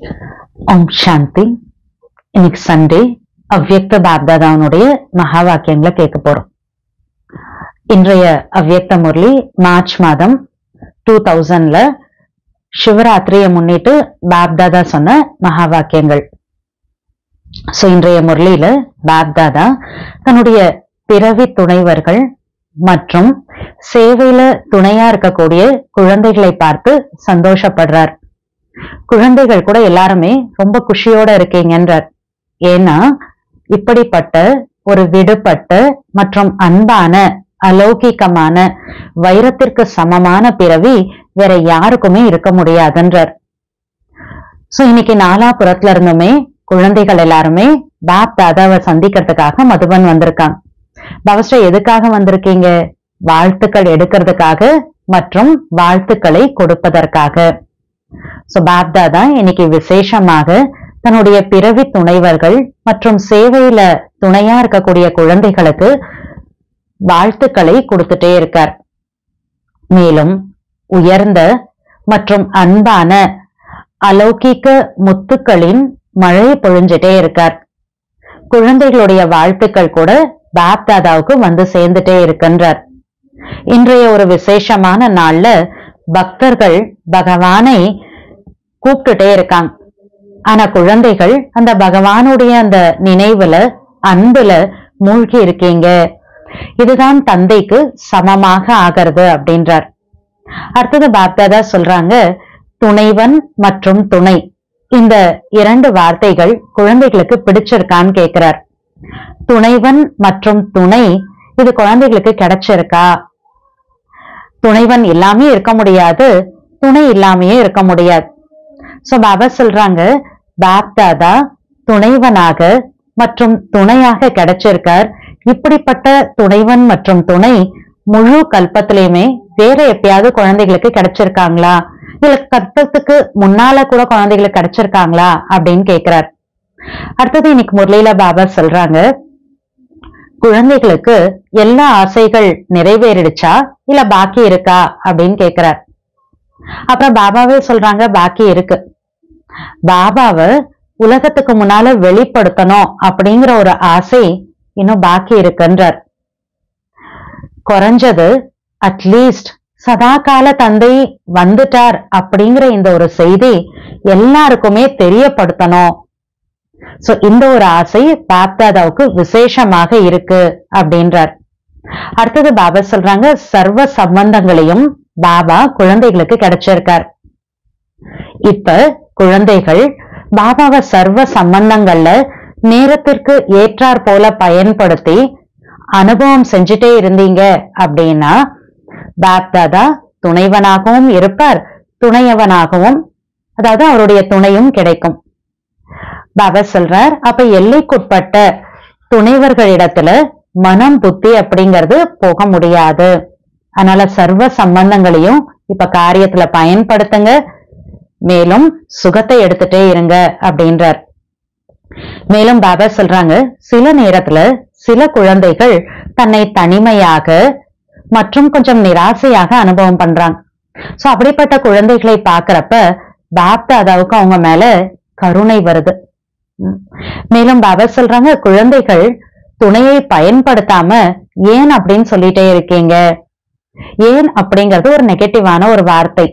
ஓம் சாந்தி இன்னைக்கு சண்டே அவ்யக்த பாப்தாதாவனுடைய மகா வாக்கியங்களை கேட்க போறோம் இன்றைய அவ்யக்த முரளி மார்ச் மாதம் டூ தௌசண்ட்ல சிவராத்திரியை முன்னிட்டு பாப்தாதா சொன்ன மகா வாக்கியங்கள் சோ இன்றைய முரளியில பாப்தாதா தன்னுடைய பிறவி துணைவர்கள் மற்றும் சேவையில துணையா இருக்கக்கூடிய குழந்தைகளை பார்த்து சந்தோஷப்படுறார் குழந்தைகள் கூட எல்லாருமே ரொம்ப குஷியோட இருக்கீங்கன்றார் ஏன்னா இப்படிப்பட்ட ஒரு விடுபட்ட மற்றும் அன்பான அலௌகிகமான வைரத்திற்கு சமமான பிறவி வேற யாருக்குமே இருக்க முடியாதுன்றார் சோ இன்னைக்கு நாலாபுரத்துல இருந்துமே குழந்தைகள் எல்லாருமே பாப் தாதாவை சந்திக்கிறதுக்காக மதுபன் வந்திருக்காங்க பவஸ்ட எதுக்காக வந்திருக்கீங்க வாழ்த்துக்கள் எடுக்கிறதுக்காக மற்றும் வாழ்த்துக்களை கொடுப்பதற்காக சோ பாப்தாதா இன்னைக்கு விசேஷமாக தன்னுடைய பிறவி துணைவர்கள் மற்றும் சேவையில துணையா இருக்கக்கூடிய குழந்தைகளுக்கு வாழ்த்துக்களை கொடுத்துட்டே இருக்கார் மேலும் உயர்ந்த மற்றும் அன்பான அலௌகிக்க முத்துக்களின் மழை பொழிஞ்சிட்டே இருக்கார் குழந்தைகளுடைய வாழ்த்துக்கள் கூட பாப்தாதாவுக்கு வந்து சேர்ந்துட்டே இருக்கின்றார் இன்றைய ஒரு விசேஷமான நாள்ல பக்தர்கள் பகவானை கூப்பிட்டுட்டே இருக்காங்க ஆனா குழந்தைகள் அந்த பகவானுடைய அந்த நினைவுல அன்புல மூழ்கி இருக்கீங்க இதுதான் தந்தைக்கு சமமாக ஆகிறது அப்படின்றார் அடுத்தது பாப்தாதா சொல்றாங்க துணைவன் மற்றும் துணை இந்த இரண்டு வார்த்தைகள் குழந்தைகளுக்கு பிடிச்சிருக்கான்னு கேக்குறார் துணைவன் மற்றும் துணை இது குழந்தைகளுக்கு கிடைச்சிருக்கா துணைவன் இல்லாமே இருக்க முடியாது துணை இல்லாமையே இருக்க முடியாது சோ பாபா சொல்றாங்க பாப்தாதா துணைவனாக மற்றும் துணையாக கிடைச்சிருக்கார் இப்படிப்பட்ட துணைவன் மற்றும் துணை முழு கல்பத்திலயுமே வேற எப்பயாவது குழந்தைகளுக்கு கிடைச்சிருக்காங்களா இல்ல கற்பத்துக்கு முன்னால கூட குழந்தைகளுக்கு கிடைச்சிருக்காங்களா அப்படின்னு கேக்குறார் அடுத்தது இன்னைக்கு முரளியில பாபா சொல்றாங்க குழந்தைகளுக்கு எல்லா ஆசைகள் நிறைவேறிடுச்சா இல்ல பாக்கி இருக்கா அப்படின்னு கேக்குறார் அப்புறம் பாபாவே சொல்றாங்க பாக்கி இருக்கு பாபாவை உலகத்துக்கு முன்னால வெளிப்படுத்தணும் அப்படிங்கிற ஒரு ஆசை இன்னும் பாக்கி இருக்குன்றார் குறைஞ்சது அட்லீஸ்ட் சதா கால தந்தை வந்துட்டார் அப்படிங்கிற இந்த ஒரு செய்தி எல்லாருக்குமே தெரியப்படுத்தணும் சோ இந்த ஒரு ஆசை பாப்தாதாவுக்கு விசேஷமாக இருக்கு அப்படின்றார் அடுத்தது பாபா சொல்றாங்க சர்வ சம்பந்தங்களையும் பாபா குழந்தைகளுக்கு கிடைச்சிருக்கார் இப்ப குழந்தைகள் பாபாவை சர்வ சம்பந்தங்கள்ல நேரத்திற்கு ஏற்றாற் போல பயன்படுத்தி அனுபவம் செஞ்சுட்டே இருந்தீங்க அப்படின்னா பாப்தாதா துணைவனாகவும் இருப்பார் துணையவனாகவும் அதாவது அவருடைய துணையும் கிடைக்கும் பாபா சொல்றார் அப்ப எல்லைக்குட்பட்ட துணைவர்களிடத்துல மனம் புத்தி அப்படிங்கிறது போக முடியாது அதனால சர்வ சம்பந்தங்களையும் இப்ப காரியத்துல பயன்படுத்துங்க மேலும் சுகத்தை எடுத்துட்டே இருங்க அப்படின்றார் மேலும் பாபா சொல்றாங்க சில நேரத்துல சில குழந்தைகள் தன்னை தனிமையாக மற்றும் கொஞ்சம் நிராசையாக அனுபவம் பண்றாங்க சோ அப்படிப்பட்ட குழந்தைகளை பாக்குறப்ப பாப்தாதாவுக்கு அவங்க மேல கருணை வருது மேலும் பாபா சொல்றாங்க குழந்தைகள் துணையை பயன்படுத்தாம ஏன் அப்படின்னு சொல்லிட்டே இருக்கீங்க ஏன் அப்படிங்கிறது ஒரு நெகட்டிவான ஒரு வார்த்தை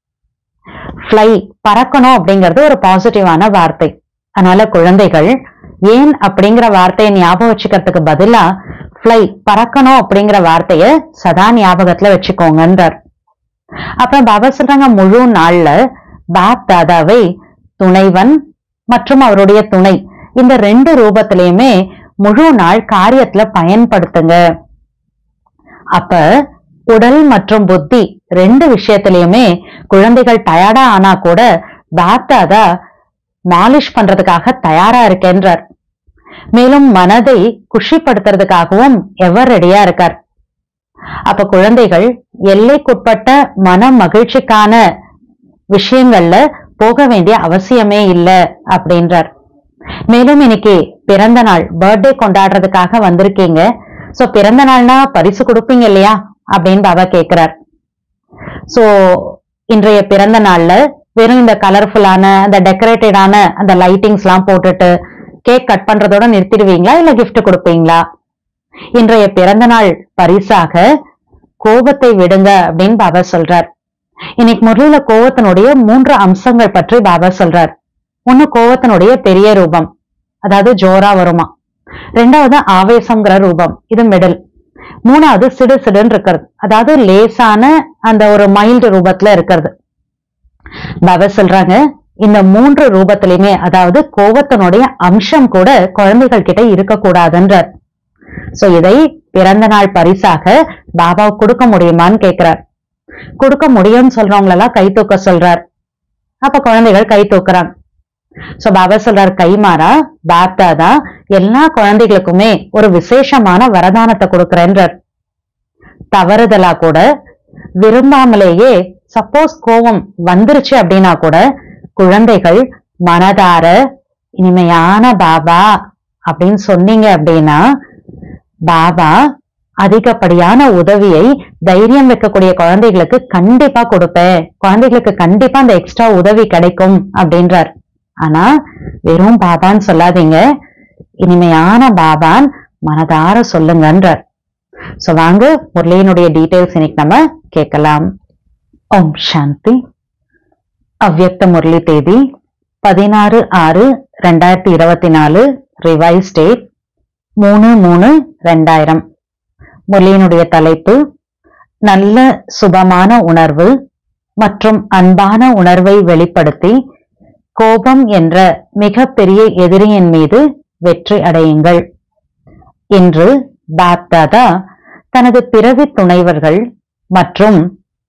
ஃப்ளை பறக்கணும் அப்படிங்கிறது ஒரு பாசிட்டிவான வார்த்தை அதனால குழந்தைகள் ஏன் அப்படிங்கிற வார்த்தையை ஞாபகம் வச்சுக்கிறதுக்கு பதிலா ஃப்ளை பறக்கணும் அப்படிங்கிற வார்த்தைய சதா ஞாபகத்துல வச்சுக்கோங்கன்றார் அப்புறம் பாபா சொல்றாங்க முழு நாள்ல பாப் தாதாவை துணைவன் மற்றும் அவருடைய துணை இந்த ரெண்டு ரூபத்திலயுமே முழு நாள் காரியத்துல பயன்படுத்துங்க அப்ப உடல் மற்றும் புத்தி ரெண்டு விஷயத்திலயுமே குழந்தைகள் டயர்டா ஆனா கூட பாப்தாதா மாலிஷ் பண்றதுக்காக தயாரா இருக்கேன்றார் மேலும் மனதை குஷிப்படுத்துறதுக்காகவும் எவர் ரெடியா இருக்கார் அப்ப குழந்தைகள் எல்லைக்குட்பட்ட மன மகிழ்ச்சிக்கான விஷயங்கள்ல போக வேண்டிய அவசியமே இல்லை அப்படின்றார் மேலும் இன்னைக்கு பிறந்த நாள் பர்த்டே கொண்டாடுறதுக்காக வந்திருக்கீங்க சோ பிறந்த நாள்னா பரிசு கொடுப்பீங்க இல்லையா அப்படின்னு பாபா கேக்குறார் சோ இன்றைய பிறந்த நாள்ல வெறும் இந்த கலர்ஃபுல்லான அந்த டெக்கரேட்டடான அந்த லைட்டிங்ஸ் எல்லாம் போட்டுட்டு கேக் கட் பண்றதோட நிறுத்திடுவீங்களா இல்ல gift கொடுப்பீங்களா இன்றைய பிறந்த நாள் பரிசாக கோபத்தை விடுங்க அப்படின்னு பாபா சொல்றார் இன்னைக்கு முரளியில கோவத்தினுடைய மூன்று அம்சங்கள் பற்றி பாபா சொல்றார் ஒண்ணு கோவத்தினுடைய பெரிய ரூபம் அதாவது ஜோரா வருமா ரெண்டாவது ஆவேசம்ங்கிற ரூபம் இது மிடில் மூணாவது சிடு சிடுன்னு இருக்கிறது அதாவது லேசான அந்த ஒரு மைல்டு ரூபத்துல இருக்கிறது பாபா சொல்றாங்க இந்த மூன்று ரூபத்திலுமே அதாவது கோவத்தினுடைய அம்சம் கூட குழந்தைகள் கிட்ட இருக்கக்கூடாதுன்றார் சோ இதை பிறந்த நாள் பரிசாக பாபா கொடுக்க முடியுமான்னு கேக்குறார் கொடுக்க முடியும்னு சொல்றவங்க எல்லாம் கை தூக்க சொல்றார் அப்ப குழந்தைகள் கை தூக்குறாங்க சோ பாபா சொல்றார் கைமாறா பாப்தாதா எல்லா குழந்தைகளுக்குமே ஒரு விசேஷமான வரதானத்தை கொடுக்கிறேன்றார் தவறுதலா கூட விரும்பாமலேயே சப்போஸ் கோபம் வந்துருச்சு அப்படின்னா கூட குழந்தைகள் மனதார இனிமையான பாபா அப்படின்னு சொன்னீங்க அப்படின்னா பாபா அதிகப்படியான உதவியை தைரியம் வைக்கக்கூடிய குழந்தைகளுக்கு கண்டிப்பா கொடுப்பேன் குழந்தைகளுக்கு கண்டிப்பா அந்த எக்ஸ்ட்ரா உதவி கிடைக்கும் அப்படின்றார் ஆனா வெறும் பாபான்னு சொல்லாதீங்க இனிமையான பாபான் மனதார சொல்லுங்கன்றார் சோ வாங்க முரளியினுடைய டீடைல்ஸ் இன்னைக்கு நம்ம கேட்கலாம் ஓம் சாந்தி அவ்யக்த முரளி தேதி பதினாறு ஆறு ரெண்டாயிரத்தி இருபத்தி நாலு ரிவைஸ் டேட் மூணு மூணு ரெண்டாயிரம் முரளியினுடைய தலைப்பு நல்ல சுபமான உணர்வு மற்றும் அன்பான உணர்வை வெளிப்படுத்தி கோபம் என்ற மிகப்பெரிய எதிரியின் மீது வெற்றி அடையுங்கள் இன்று பாப்தாதா தனது பிறவி துணைவர்கள் மற்றும்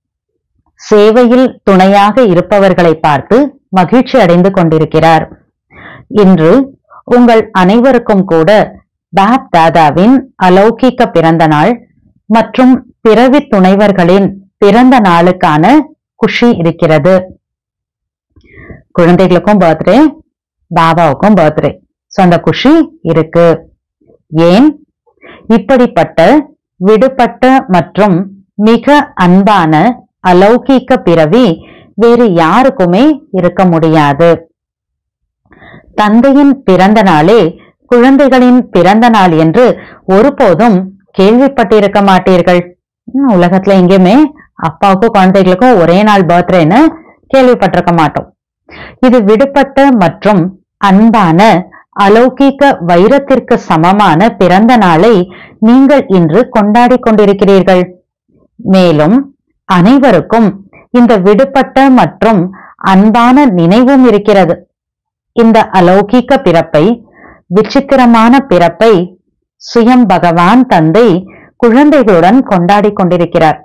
சேவையில் துணையாக இருப்பவர்களை பார்த்து மகிழ்ச்சி அடைந்து கொண்டிருக்கிறார் இன்று உங்கள் அனைவருக்கும் கூட பாப் தாதாவின் அலௌகிக்க பிறந்த நாள் மற்றும் பிறவி துணைவர்களின் பிறந்த நாளுக்கான குஷி இருக்கிறது குழந்தைகளுக்கும் பர்த்டே பாபாவுக்கும் பர்த்டே சோ அந்த குஷி இருக்கு ஏன் இப்படிப்பட்ட விடுபட்ட மற்றும் மிக அன்பான அலௌகிக்க பிறவி வேறு யாருக்குமே இருக்க முடியாது தந்தையின் பிறந்த நாளே குழந்தைகளின் பிறந்த நாள் என்று ஒருபோதும் கேள்விப்பட்டிருக்க மாட்டீர்கள் ஹம், உலகத்துல எங்கேயுமே அப்பாவுக்கும் குழந்தைகளுக்கும் ஒரே நாள் பர்த்டேன்னு கேள்விப்பட்டிருக்க மாட்டோம் இது விடுபட்ட மற்றும் அன்பான அலௌகிக்க வைரத்திற்கு சமமான பிறந்த நாளை நீங்கள் இன்று கொண்டாடிக் கொண்டிருக்கிறீர்கள் மேலும் அனைவருக்கும் இந்த விடுபட்ட மற்றும் அன்பான நினைவும் இருக்கிறது இந்த அலௌகிக்க பிறப்பை விசித்திரமான பிறப்பை சுயம் பகவான் தந்தை குழந்தைகளுடன் கொண்டாடிக் கொண்டிருக்கிறார்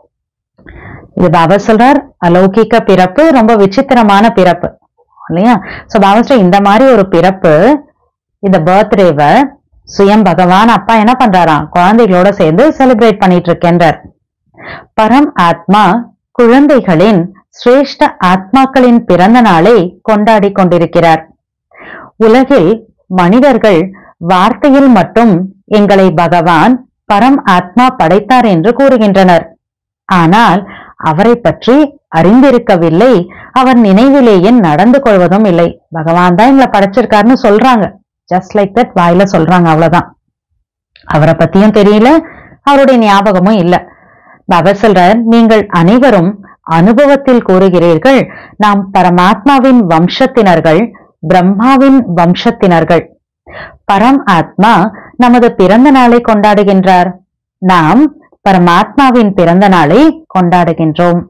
இது பாபா சொல்றார் அலௌகிக்க பிறப்பு ரொம்ப விசித்திரமான பிறப்பு இல்லையா சோ பாபா சொல்ற இந்த மாதிரி ஒரு பிறப்பு இந்த பர்த்டேவை சுயம் பகவான் அப்பா என்ன பண்றாராம் குழந்தைகளோட சேர்ந்து செலிப்ரேட் பண்ணிட்டு இருக்கின்றார் பரம் ஆத்மா குழந்தைகளின் சிரேஷ்ட ஆத்மாக்களின் பிறந்த நாளை கொண்டாடி கொண்டிருக்கிறார் உலகில் மனிதர்கள் வார்த்தையில் மட்டும் எங்களை பகவான் பரம் ஆத்மா படைத்தார் என்று கூறுகின்றனர் ஆனால் அவரை பற்றி அறிந்திருக்கவில்லை அவர் நினைவிலேயே நடந்து கொள்வதும் இல்லை பகவான் தான் எங்களை படைச்சிருக்காருன்னு சொல்றாங்க ஜஸ்ட் லைக் தட் வாயில சொல்றாங்க அவ்வளவுதான் அவரை பத்தியும் தெரியல அவருடைய ஞாபகமும் இல்ல பாபா சொல்றார் நீங்கள் அனைவரும் அனுபவத்தில் கூறுகிறீர்கள் நாம் பரமாத்மாவின் வம்சத்தினர்கள் பிரம்மாவின் வம்சத்தினர்கள் பரம் ஆத்மா நமது பிறந்த நாளை கொண்டாடுகின்றார் நாம் பரமாத்மாவின் பிறந்த நாளை கொண்டாடுகின்றோம்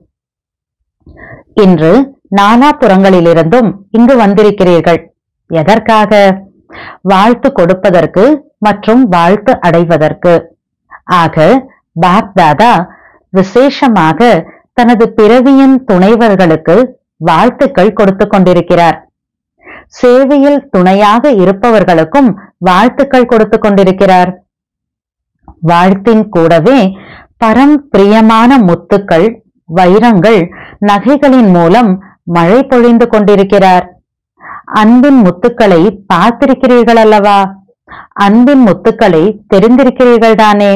இன்று நாலாபுறங்களிலிருந்தும் இங்கு வந்திருக்கிறீர்கள் எதற்காக வாழ்த்து கொடுப்பதற்கு மற்றும் வாழ்த்து அடைவதற்கு ஆக பாப் தாதா விசேஷமாக தனது பிறவியின் துணைவர்களுக்கு வாழ்த்துக்கள் கொடுத்து கொண்டிருக்கிறார் சேவையில் துணையாக இருப்பவர்களுக்கும் வாழ்த்துக்கள் கொடுத்து கொண்டிருக்கிறார் வாழ்த்தின் கூடவே பரம் பிரியமான முத்துக்கள் வைரங்கள் நகைகளின் மூலம் மழை பொழிந்து கொண்டிருக்கிறார் அன்பின் முத்துக்களை பார்த்திருக்கிறீர்கள் அல்லவா அன்பின் முத்துக்களை தெரிந்திருக்கிறீர்கள் தானே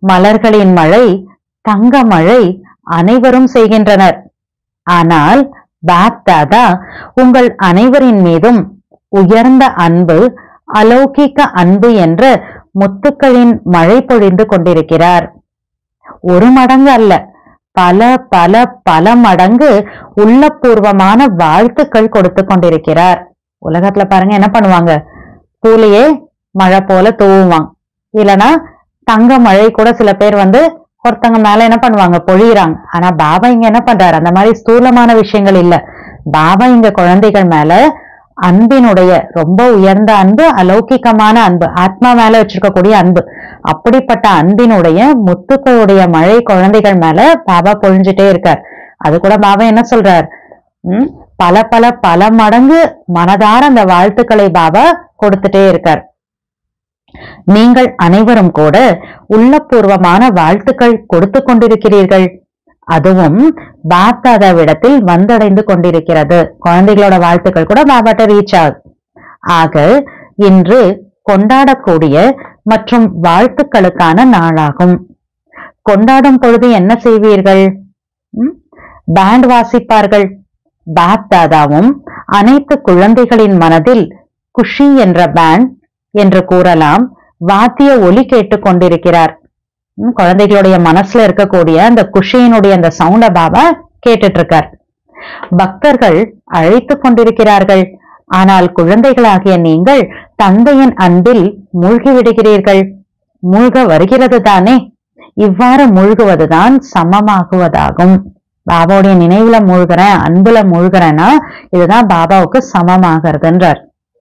மலர்களின் மழை தங்க மழை அனைவரும் செய்கின்றனர் ஆனால் பாப் தாதா உங்கள் அனைவரின் மீதும் உயர்ந்த அன்பு அலௌகிக அன்பு என்ற முத்துக்களின் மழை பொழிந்து கொண்டிருக்கிறார் ஒரு மடங்கு அல்ல பல பல பல மடங்கு உள்ளபூர்வமான வாழ்த்துக்கள் கொடுத்து கொண்டிருக்கிறார் உலகத்துல பாருங்க என்ன பண்ணுவாங்க பூலையே மழை போல தூவுவாங்க இல்லனா தங்க மழை கூட சில பேர் வந்து ஒருத்தங்க மேல என்ன பண்ணுவாங்க பொழியிறாங்க ஆனா பாபா இங்க என்ன பண்றாரு அந்த மாதிரி ஸ்தூலமான விஷயங்கள் இல்ல பாபா இங்க குழந்தைகள் மேல அன்பினுடைய ரொம்ப உயர்ந்த அன்பு அலௌகிகமான அன்பு ஆத்மா மேல வச்சிருக்கக்கூடிய அன்பு அப்படிப்பட்ட அன்பினுடைய முத்துக்களுடைய மழை குழந்தைகள் மேல பாபா பொழிஞ்சிட்டே இருக்கார் அது கூட பாபா என்ன சொல்றார் உம் பல பல பல மடங்கு மனதார அந்த வாழ்த்துக்களை பாபா கொடுத்துட்டே இருக்கார் நீங்கள் அனைவரும் கூட உள்ளபூர்வமான வாழ்த்துக்கள் கொடுத்து கொண்டிருக்கிறீர்கள் அதுவும் பாப்தாதாவிடத்தில் வந்தடைந்து கொண்டிருக்கிறது குழந்தைகளோட வாழ்த்துக்கள் கூட பாபாட்ட ரீச் ஆகுது ஆக இன்று கொண்டாடக்கூடிய மற்றும் வாழ்த்துக்களுக்கான நாளாகும் கொண்டாடும் பொழுது என்ன செய்வீர்கள் ம்? பேண்ட் வாசிப்பார்கள் பாப்தாதாவும் அனைத்து குழந்தைகளின் மனதில் குஷி என்ற பேண்ட் என்று கூறலாம் வாத்திய ஒலி கேட்டுக் கொண்டிருக்கிறார் ம், குழந்தைகளுடைய மனசுல இருக்கக்கூடிய அந்த குஷியினுடைய அந்த சவுண்ட பாபா கேட்டுட்டு இருக்கார் பக்தர்கள் அழைத்துக் கொண்டிருக்கிறார்கள் ஆனால் குழந்தைகளாகிய நீங்கள் தந்தையின் அன்பில் மூழ்கி விடுகிறீர்கள் மூழ்க வருகிறது தானே இவ்வாறு மூழ்குவதுதான் சமமாகுவதாகும் பாபாவுடைய நினைவுல மூழ்கிறேன் அன்புல மூழ்கிறேன்னா இதுதான் பாபாவுக்கு சமமாகிறதுன்றார்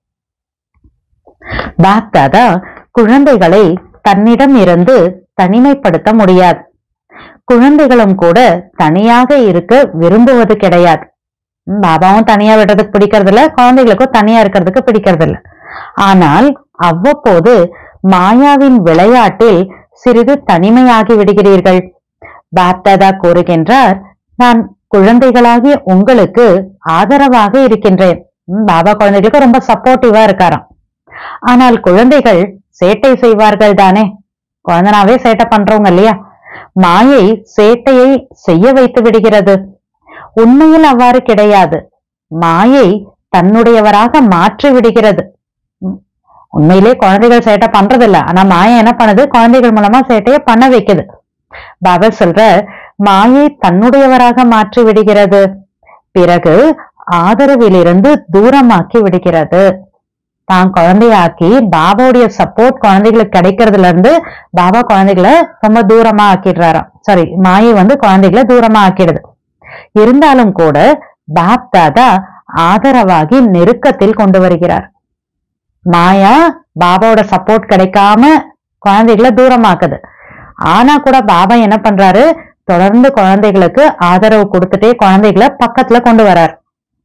பாப்தாதா குழந்தைகளை தன்னிடம் இருந்து தனிமைப்படுத்த முடியாது குழந்தைகளும் கூட தனியாக இருக்க விரும்புவது கிடையாது ம், பாபாவும் தனியா விடுறதுக்கு பிடிக்கிறது இல்ல குழந்தைகளுக்கும் தனியா இருக்கிறதுக்கு பிடிக்கிறது இல்ல ஆனால் அவ்வப்போது மாயாவின் விளையாட்டில் சிறிது தனிமையாகி விடுகிறீர்கள் பாப்தாதா கூறுகின்றார் நான் குழந்தைகளாகிய உங்களுக்கு ஆதரவாக இருக்கின்றேன் ம், பாபா குழந்தைகளுக்கு ரொம்ப சப்போர்ட்டிவா இருக்காராம் ஆனால் குழந்தைகள் சேட்டை செய்வார்கள் தானே குழந்தனாவே சேட்டை பண்றவங்க இல்லையா மாயை சேட்டையை செய்ய வைத்து விடுகிறது உண்மையில் அவ்வாறு கிடையாது மாயை தன்னுடையவராக மாற்றி விடுகிறது ம். உண்மையிலே குழந்தைகள் சேட்டை பண்றது இல்ல ஆனா மாயை என்ன பண்ணுது குழந்தைகள் மூலமா சேட்டையை பண்ண வைக்குது பாபா சொல்ற மாயை தன்னுடையவராக மாற்றி விடுகிறது பிறகு ஆதரவிலிருந்து தூரமாக்கி விடுகிறது தான் குழந்தையாக்கி பாபாவுடைய சப்போர்ட் குழந்தைகளுக்கு கிடைக்கிறதுல இருந்து பாபா குழந்தைகளை ரொம்ப தூரமா ஆக்கிடுறாராம் சாரி மாயை வந்து குழந்தைகளை தூரமா ஆக்கிடுது இருந்தாலும் கூட பாப் தாதா ஆதரவாகி நெருக்கத்தில் கொண்டு வருகிறார் மாயா பாபாவோட சப்போர்ட் கிடைக்காம குழந்தைகளை தூரமாக்குது ஆனா கூட பாபா என்ன பண்றாரு தொடர்ந்து குழந்தைகளுக்கு ஆதரவு கொடுத்துட்டே குழந்தைகளை பக்கத்துல கொண்டு வரார்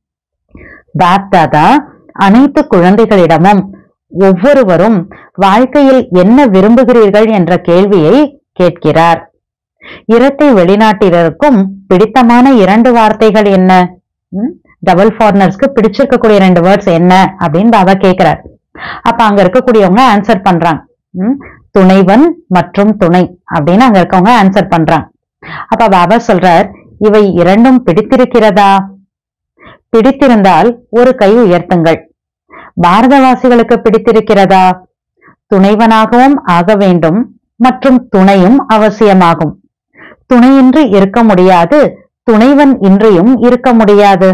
பாப் தாதா அனைத்து குழந்தைகளிடமும் ஒவ்வொருவரும் வாழ்க்கையில் என்ன விரும்புகிறீர்கள் என்ற கேள்வியை கேட்கிறார் இரட்டை வெளிநாட்டினருக்கும் பிடித்தமான இரண்டு வார்த்தைகள் என்ன டபுள் ஃபாரினர்ஸ்க்கு பிடிச்சிருக்கக்கூடிய ரெண்டு வேர்ட்ஸ் என்ன அப்படின்னு பாபா கேக்குறார் அப்ப அங்க இருக்கக்கூடியவங்க ஆன்சர் பண்றாங்க ம், துணைவன் மற்றும் துணை அப்படின்னு அங்க இருக்கவங்க ஆன்சர் பண்றாங்க அப்ப பாபா சொல்றார் இவை இரண்டும் பிடித்திருக்கிறதா பிடித்திருந்தால் ஒரு கை உயர்த்துங்கள் பாரதவாசிகளுக்கு பிடித்திருக்கிறதா துணைவனாகவும் ஆக வேண்டும் மற்றும் துணையும் அவசியமாகும் துணையின்றி இருக்க முடியாது துணைவன் இன்றியும் இருக்க முடியாது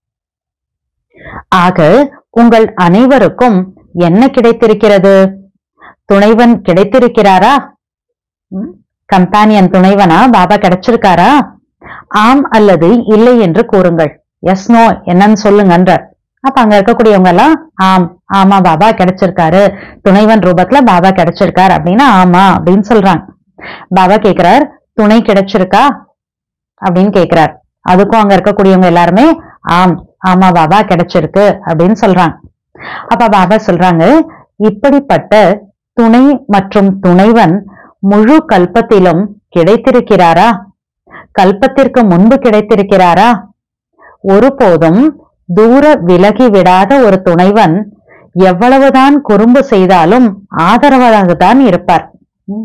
ஆக உங்கள் அனைவருக்கும் என்ன கிடைத்திருக்கிறது துணைவன் கிடைத்திருக்கிறாரா கம்பானியன் துணைவனா பாபா கிடைச்சிருக்காரா ஆம் அல்லது இல்லை என்று கூறுங்கள் எஸ் நோ என்னன்னு சொல்லுங்கன்றார் அப்ப அங்க இருக்கக்கூடியவங்க எல்லாம் ஆம் ஆமா பாபா கிடைச்சிருக்காரு துணைவன் ரூபத்துல பாபா கிடைச்சிருக்காரு அப்படின்னா ஆமா அப்படின்னு சொல்றாங்க பாபா கேக்குறார் துணை கிடைச்சிருக்கா அப்படின்னு கேக்குறார் அதுக்கும் அங்க இருக்கக்கூடியவங்க எல்லாருமே ஆம் ஆமா பாபா கிடைச்சிருக்கு அப்படின்னு சொல்றாங்க அப்ப பாபா சொல்றாங்க இப்படிப்பட்ட துணை மற்றும் துணைவன் முழு கல்பத்திலும் கிடைத்திருக்கிறாரா கல்பத்திற்கு முன்பு கிடைத்திருக்கிறாரா ஒருபோதும் தூர விலகி விடாத ஒரு துணைவன் எவ்வளவுதான் குறும்பு செய்தாலும் ஆதரவாக தான் இருப்பார் ம்.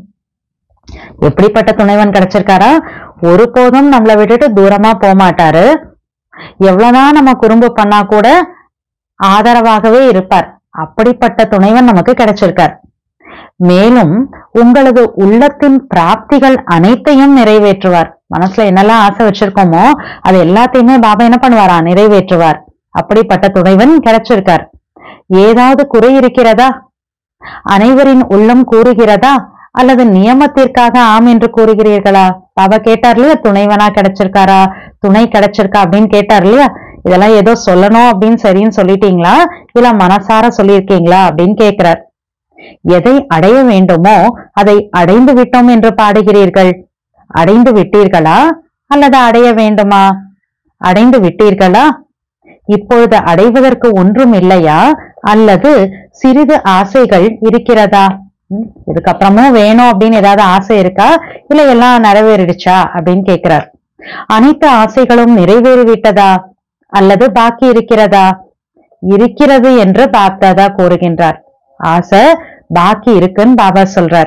எப்படிப்பட்ட துணைவன் கிடைச்சிருக்காரா ஒருபோதும் நம்மளை விட்டுட்டு தூரமா போக மாட்டாரு எவ்வளவுதான் நம்ம குறும்பு பண்ணா கூட ஆதரவாகவே இருப்பார் அப்படிப்பட்ட துணைவன் நமக்கு கிடைச்சிருக்கார் மேலும் உங்களது உள்ளத்தின் பிராப்திகள் அனைத்தையும் நிறைவேற்றுவார் மனசுல என்னெல்லாம் ஆசை வச்சிருக்கோமோ அது எல்லாத்தையுமே பாபா என்ன பண்ணுவாரா நிறைவேற்றுவார் அப்படிப்பட்ட துணைவன் கிடைச்சிருக்கார் ஏதாவது குறை இருக்கிறதா அனைவரின் உள்ளம் கூறுகிறதா அல்லது நியமத்திற்காக ஆம் என்று கூறுகிறீர்களா பாபா கேட்டார் இல்லையா துணைவனா கிடைச்சிருக்காரா துணை கிடைச்சிருக்கா அப்படின்னு கேட்டார் இல்லையா இதெல்லாம் ஏதோ சொல்லணும் அப்படின்னு சரின்னு சொல்லிட்டீங்களா இல்ல மனசார சொல்லியிருக்கீங்களா அப்படின்னு கேட்கிறார் எதை அடைய வேண்டுமோ அதை அடைந்து விட்டோம் என்று பாடுகிறீர்கள் அடைந்து விட்டீர்களா அல்லது அடைய வேண்டுமா அடைந்து விட்டீர்களா இப்பொழுது அடைவதற்கு ஒன்றும் இல்லையா அல்லது சிறிது ஆசைகள் இருக்கிறதா ம், இதுக்கப்புறமும் வேணும் அப்படின்னு ஏதாவது ஆசை இருக்கா இல்ல எல்லாம் நிறைவேறிடுச்சா அப்படின்னு கேக்குறார் அனைத்து ஆசைகளும் நிறைவேறிவிட்டதா அல்லது பாக்கி இருக்கிறதா இருக்கிறது என்று பாப்தாதா கூறுகின்றார் ஆசை பாக்கி இருக்குன்னு பாபா சொல்றார்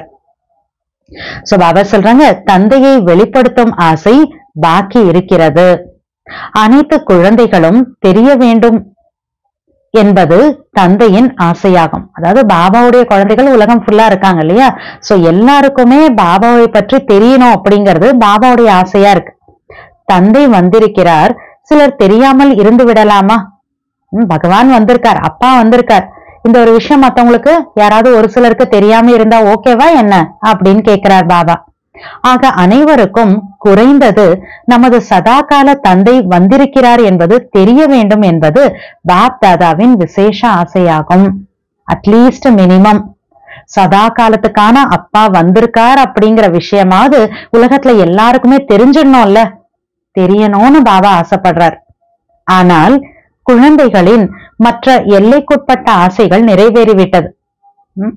சோ பாபா சொல்றாங்க தந்தையை வெளிப்படுத்தும் ஆசை பாக்கி இருக்கிறது அனைத்து குழந்தைகளும் தெரிய வேண்டும் என்பது தந்தையின் ஆசையாகும் அதாவது பாபாவுடைய குழந்தைகள் உலகம் ஃபுல்லா இருக்காங்க இல்லையா சோ எல்லாருக்குமே பாபாவை பற்றி தெரியணும் அப்படிங்கிறது பாபாவுடைய ஆசையா இருக்கு தந்தை வந்திருக்கிறார் சிலர் தெரியாமல் இருந்து விடலாமா ம், பகவான் வந்திருக்கார் அப்பா வந்திருக்கார் இந்த ஒரு விஷயம் மத்தவங்களுக்கு யாராவது ஒரு சிலருக்கு தெரியாம இருந்தா ஓகேவா என்ன அப்படின்னு கேக்குறார் பாபா ஆக அனைவருக்கும் குறைந்தது நமது சதாகால தந்தை வந்திருக்கிறார் என்பது தெரிய வேண்டும் என்பது பாப் தாதாவின் விசேஷ ஆசையாகும் அட்லீஸ்ட் மினிமம் சதா காலத்துக்கான அப்பா வந்திருக்கார் அப்படிங்கிற விஷயமாவது உலகத்துல எல்லாருக்குமே தெரிஞ்சிடணும்ல தெரியணும்னு பாபா ஆசைப்படுறார் ஆனால் குழந்தைகளின் மற்ற எல்லைக்குட்பட்ட ஆசைகள் நிறைவேறிவிட்டது ம்?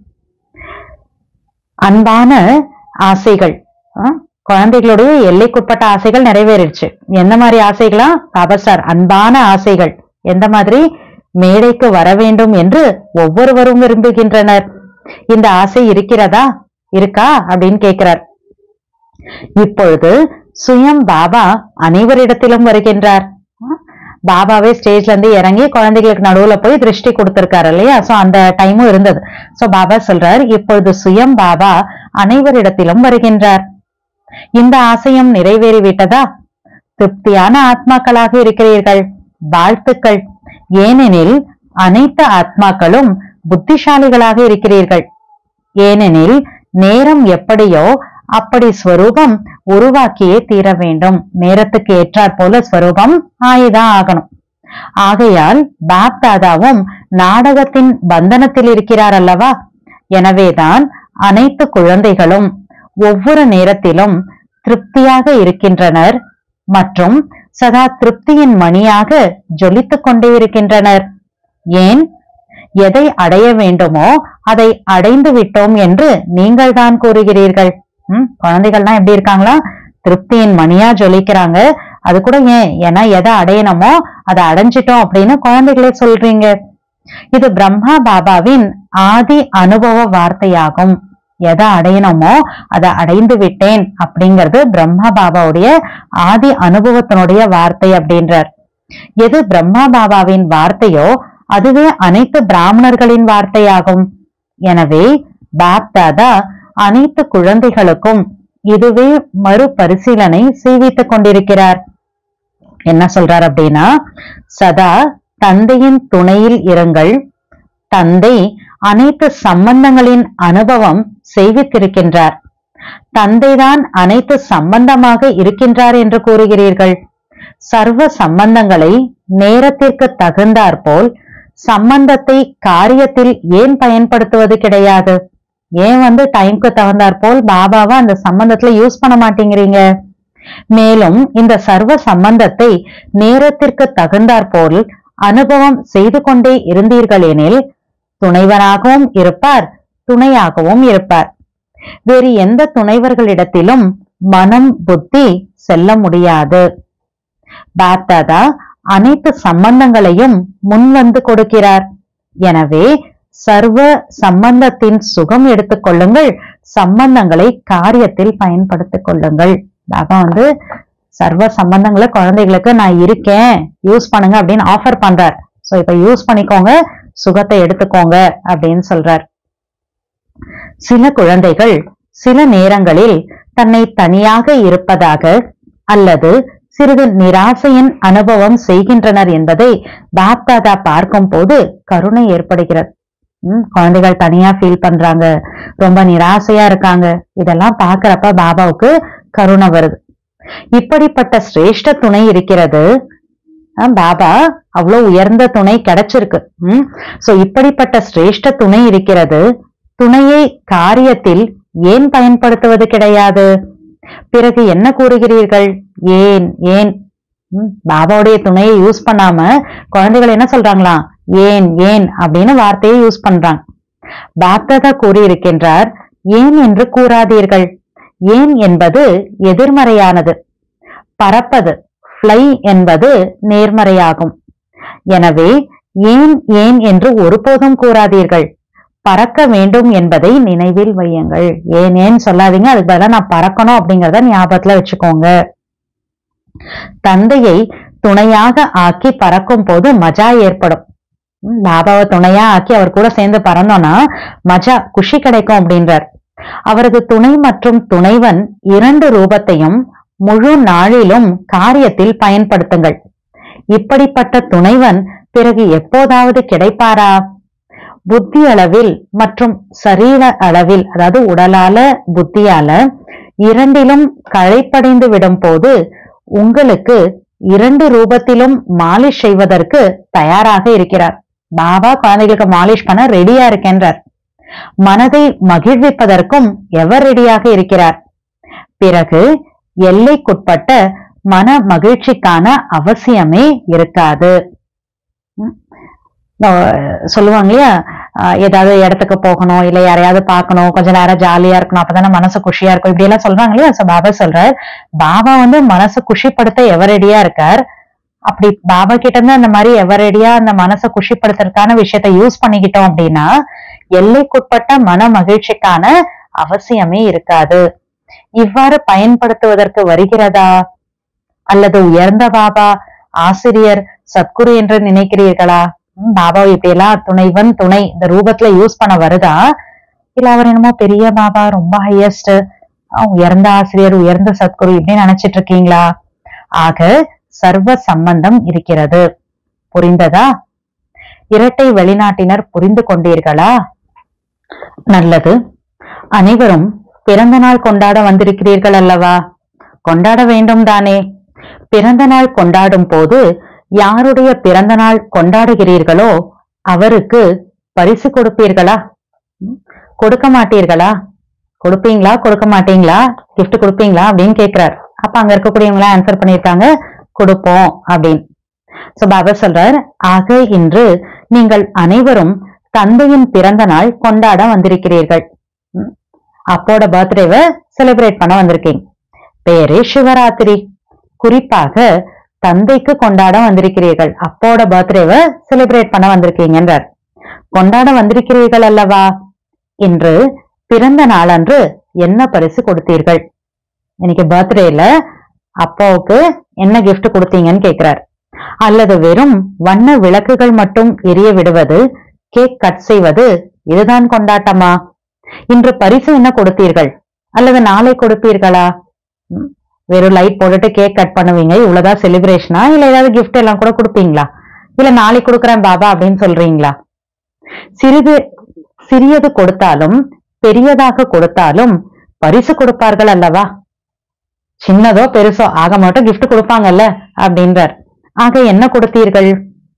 அன்பான ஆசைகள் ஆ? குழந்தைகளுடைய எல்லைக்குட்பட்ட ஆசைகள் நிறைவேறிடுச்சு எந்த மாதிரி ஆசைகளா பாபா சார் அன்பான ஆசைகள் எந்த மாதிரி மேடைக்கு வர வேண்டும் என்று ஒவ்வொருவரும் விரும்புகின்றனர் இந்த ஆசை இருக்கிறதா இருக்கா அப்படின்னு கேட்கிறார் இப்பொழுது சுயம் பாபா அனைவரிடத்திலும் வருகின்றார் ஆ? பாபாவே ஸ்டேஜ்ல இருந்து இறங்கி குழந்தைகளுக்கு நடுவுல போய் திருஷ்டி கொடுத்திருக்காரு இல்லையா சோ அந்த டைமும் இருந்தது சோ பாபா சொல்றார் இப்பொழுது சுயம் பாபா அனைவரிடத்திலும் வருகின்றார் இந்த ஆசையும் நிறைவேறிவிட்டதா திருப்தியான ஆத்மாக்களாக இருக்கிறீர்கள் வாழ்த்துக்கள் ஏனெனில் அனைத்து ஆத்மாக்களும் புத்திசாலிகளாக இருக்கிறீர்கள் ஏனெனில் நேரம் எப்படியோ அப்படி ஸ்வரூபம் உருவாக்கியே தீர வேண்டும் நேரத்துக்கு ஏற்றாற் போல ஸ்வரூபம் ஆயிதான் ஆகணும் ஆகையால் பாப் தாதாவும் நாடகத்தின் பந்தனத்தில் இருக்கிறார் அல்லவா எனவேதான் அனைத்து குழந்தைகளும் ஒவ்வொரு நேரத்திலும் திருப்தியாக இருக்கின்றனர் மற்றும் சதா திருப்தியின் மணியாக ஜொலித்துக் கொண்டே இருக்கின்றனர் ஏன் எதை அடைய வேண்டுமோ அதை அடைந்து விட்டோம் என்று நீங்கள் தான் கூறுகிறீர்கள் ம், குழந்தைகள்லாம் எப்படி இருக்காங்களா திருப்தியின் மணியா ஜொலிக்கிறாங்க அது கூட ஏன் ஏன்னா எதை அடையணுமோ அதை அடைஞ்சிட்டோம் அப்படின்னு குழந்தைகளே சொல்றீங்க இது பிரம்மா பாபாவின் ஆதி அனுபவ வார்த்தையாகும் எதை அடையணுமோ அதை அடைந்து விட்டேன் அப்படிங்கிறது பிரம்மா பாபாவுடைய ஆதி அனுபவத்தினுடைய வார்த்தை அப்படின்றார் எது பிரம்மா பாபாவின் வார்த்தையோ அதுவே அனைத்து பிராமணர்களின் வார்த்தையாகும் எனவே பாப் தாதா அனைத்து குழந்தைகளுக்கும் இதுவே மறுபரிசீலனை செய்வித்துக் கொண்டிருக்கிறார் என்ன சொல்றார் அப்படின்னா சதா தந்தையின் துணையில் இருங்கள் தந்தை அனைத்து சம்பந்தங்களின் அனுபவம் செய்வித்திருக்கின்றார் தந்தைதான் அனைத்து சம்பந்தமாக இருக்கின்றார் என்று கூறுகிறீர்கள் சர்வ சம்பந்தங்களை நேரத்திற்கு தகுந்தாற்போல் சம்பந்தத்தை காரியத்தில் ஏன் பயன்படுத்துவது கிடையாது ஏன் வந்து டைம்க்கு தகுந்தாற்போல் பாபாவை அந்த சம்பந்தத்துல யூஸ் பண்ண மாட்டேங்கிறீங்க மேலும் இந்த சர்வ சம்பந்தத்தை நேரத்திற்கு தகுந்தாற்போல் அனுபவம் செய்து கொண்டே இருந்தீர்களெனில் துணைவனாகவும் இருப்பார் துணையாகவும் இருப்பார் வேறு எந்த துணைவர்களிடத்திலும் மனம் புத்தி செல்ல முடியாது பாப்தாதா அனைத்து சம்பந்தங்களையும் முன்வந்து கொடுக்கிறார் எனவே சர்வ சம்பந்தத்தின் சுகம் எடுத்துக் கொள்ளுங்கள் சம்பந்தங்களை காரியத்தில் பயன்படுத்திக் கொள்ளுங்கள் பாபா வந்து சர்வ சம்பந்தங்களை குழந்தைகளுக்கு நான் இருக்கேன் யூஸ் பண்ணுங்க அப்படின்னு ஆஃபர் பண்றார் சோ இப்ப யூஸ் பண்ணிக்கோங்க சுகத்தை எடுத்துக்கோங்க அப்படின்னு சொல்றார் சில குழந்தைகள் சில நேரங்களில் தன்னை தனியாக இருப்பதாக அல்லது சிறிது நிராசையின் அனுபவம் செய்கின்றனர் என்பதை பாப்தாதா பார்க்கும் போது கருணை ஏற்படுகிறது ம், குழந்தைகள் தனியா ஃபீல் பண்றாங்க ரொம்ப நிராசையா இருக்காங்க இதெல்லாம் பாக்குறப்ப பாபாவுக்கு கருணை வருது இப்படிப்பட்ட சிரேஷ்ட துணை இருக்கிறது அஹ் பாபா அவ்வளவு உயர்ந்த துணை கிடைச்சிருக்கு ம் சோ இப்படிப்பட்ட சிரேஷ்ட துணை இருக்கிறது துணையை காரியத்தில் ஏன் பயன்படுத்துவது கிடையாது பிறகு என்ன கூறுகிறீர்கள் ஏன் ஏன் ம், பாபாவுடைய துணையை யூஸ் பண்ணாம குழந்தைகள் என்ன சொல்றாங்களாம் ஏன் ஏன் அப்படின்னு வார்த்தையை யூஸ் பண்றாங்க பாப்தாதா கூறியிருக்கின்றார் ஏன் என்று கூறாதீர்கள் ஏன் என்பது எதிர்மறையானது பறப்பது ஃப்ளை என்பது நேர்மறையாகும் எனவே ஏன் ஏன் என்று ஒருபோதும் கூறாதீர்கள் பறக்க வேண்டும் என்பதை நினைவில் வையுங்கள் ஏன் ஏன் சொல்லாதீங்க அதுக்கு பதிலா நான் பறக்கணும் அப்படிங்கறத ஞாபகத்துல வச்சுக்கோங்க தந்தையை துணையாக ஆக்கி பறக்கும் போது மஜா ஏற்படும் ம், பாபாவை துணையா ஆக்கி அவர் கூட சேர்ந்து பறந்தோம்னா மஜா குஷி கிடைக்கும் அப்படின்றார் அவரது துணை மற்றும் துணைவன் இரண்டு ரூபத்தையும் முழு நாளிலும் காரியத்தில் பயன்படுத்துங்கள் இப்படிப்பட்ட துணைவன் பிறகு எப்போதாவது கிடைப்பாரா புத்தி அளவில் மற்றும் சரீர அளவில் அதாவது உடலால புத்தியால இரண்டிலும் களைப்படைந்து விடும் போது உங்களுக்கு இரண்டு ரூபத்திலும் மாலிஷ் செய்வதற்கு தயாராக இருக்கிறார் பாபா குழந்தைகளுக்கு மாலிஷ் பண்ண ரெடியா இருக்கின்றார் மனதை மகிழ்விப்பதற்கும் எவர் ரெடியாக இருக்கிறார் பிறகு எல்லைக்குட்பட்ட மன மகிழ்ச்சிக்கான அவசியமே இருக்காது ம். அஹ் சொல்லுவாங்க இல்லையா அஹ் ஏதாவது இடத்துக்கு போகணும் இல்ல யாரையாவது பார்க்கணும் கொஞ்ச நேரம் ஜாலியா இருக்கணும் அப்பதானே மனசு குஷியா இருக்கும் இப்படி எல்லாம் சொல்றாங்க இல்லையா So பாபா சொல்றார் பாபா வந்து மனசு குஷிப்படுத்த எவரடியா இருக்கார் அப்படி பாபா கிட்ட இருந்து அந்த மாதிரி எவரடியா அந்த மனசை குஷிப்படுத்துறதுக்கான விஷயத்த யூஸ் பண்ணிக்கிட்டோம் அப்படின்னா எல்லைக்குட்பட்ட மன மகிழ்ச்சிக்கான அவசியமே இருக்காது இவ்வாறு பயன்படுத்துவதற்கு வருகிறதா அல்லது உயர்ந்த பாபா ஆசிரியர் சத்குரு என்று நினைக்கிறீர்களா ம், பாபாவை இப்படி எல்லாம் துணைவன் துணை இந்த ரூபத்துல யூஸ் பண்ண வருதா இல்ல அவர் என்னமோ பெரிய பாபா ரொம்ப ஹையஸ்ட் உயர்ந்த ஆசிரியர் உயர்ந்த சத்குரு இப்படி நினைச்சிட்டு இருக்கீங்களா ஆக சர்வ சம்பந்தம் இருக்கிறது புரிந்ததா இரட்டை வெளிநாட்டினர் புரிந்து கொண்டீர்களா நல்லது அனைவரும் பிறந்த நாள் கொண்டாட வந்திருக்கிறீர்கள் அல்லவா கொண்டாட வேண்டும் தானே பிறந்த நாள் கொண்டாடும் போது யாருடைய பிறந்த நாள் கொண்டாடுகிறீர்களோ அவருக்கு பரிசு கொடுப்பீர்களா ம்? கொடுக்க மாட்டீர்களா கொடுப்பீங்களா கொடுக்க மாட்டீங்களா gift கொடுப்பீங்களா அப்படின்னு கேக்குறார் அப்ப அங்க இருக்கக்கூடியவங்களா ஆன்சர் பண்ணிருக்காங்க கொடுப்போம் அப்படின்னு சோ பாபா சொல்றார் ஆக இன்று நீங்கள் அனைவரும் தந்தையின் பிறந்த நாள் கொண்டாட வந்திருக்கிறீர்கள் ம்? அப்போட பர்த்டேவை செலிப்ரேட் பண்ண வந்திருக்கீங்க பேரே சிவராத்திரி குறிப்பாக தந்தைக்கு கொண்டாட வந்திருக்கிறீர்கள் அப்போட பர்த்டேவை செலிப்ரேட் பண்ண வந்திருக்கீங்கன்றார் கொண்டாட வந்திருக்கிறீர்கள் அல்லவா இன்று பிறந்த நாளன்று என்ன பரிசு கொடுத்தீர்கள் இன்னைக்கு பர்த்டேல அப்பாவுக்கு என்ன gift கொடுத்தீங்கன்னு கேக்குறார் அல்லது வெறும் வண்ண விளக்குகள் மட்டும் எரிய விடுவது கேக் கட் செய்வது இதுதான் கொண்டாட்டமா இன்று பரிசு என்ன கொடுத்தீர்கள் அல்லது நாளை கொடுப்பீர்களா ம், வெறும் லைட் போட்டுட்டு கேக் கட் பண்ணுவீங்க இவ்வளவுதான் செலிப்ரேஷனா இல்ல ஏதாவது gift எல்லாம் கூட கொடுப்பீங்களா இல்ல நாளை கொடுக்குறேன் பாபா அப்படின்னு சொல்றீங்களா சிறிது சிறியது கொடுத்தாலும் பெரியதாக கொடுத்தாலும் பரிசு கொடுப்பார்கள் அல்லவா சின்னதோ பெருசோ ஆக மட்டும் gift கொடுப்பாங்கல்ல அப்படின்றார் ஆக என்ன கொடுத்தீர்கள்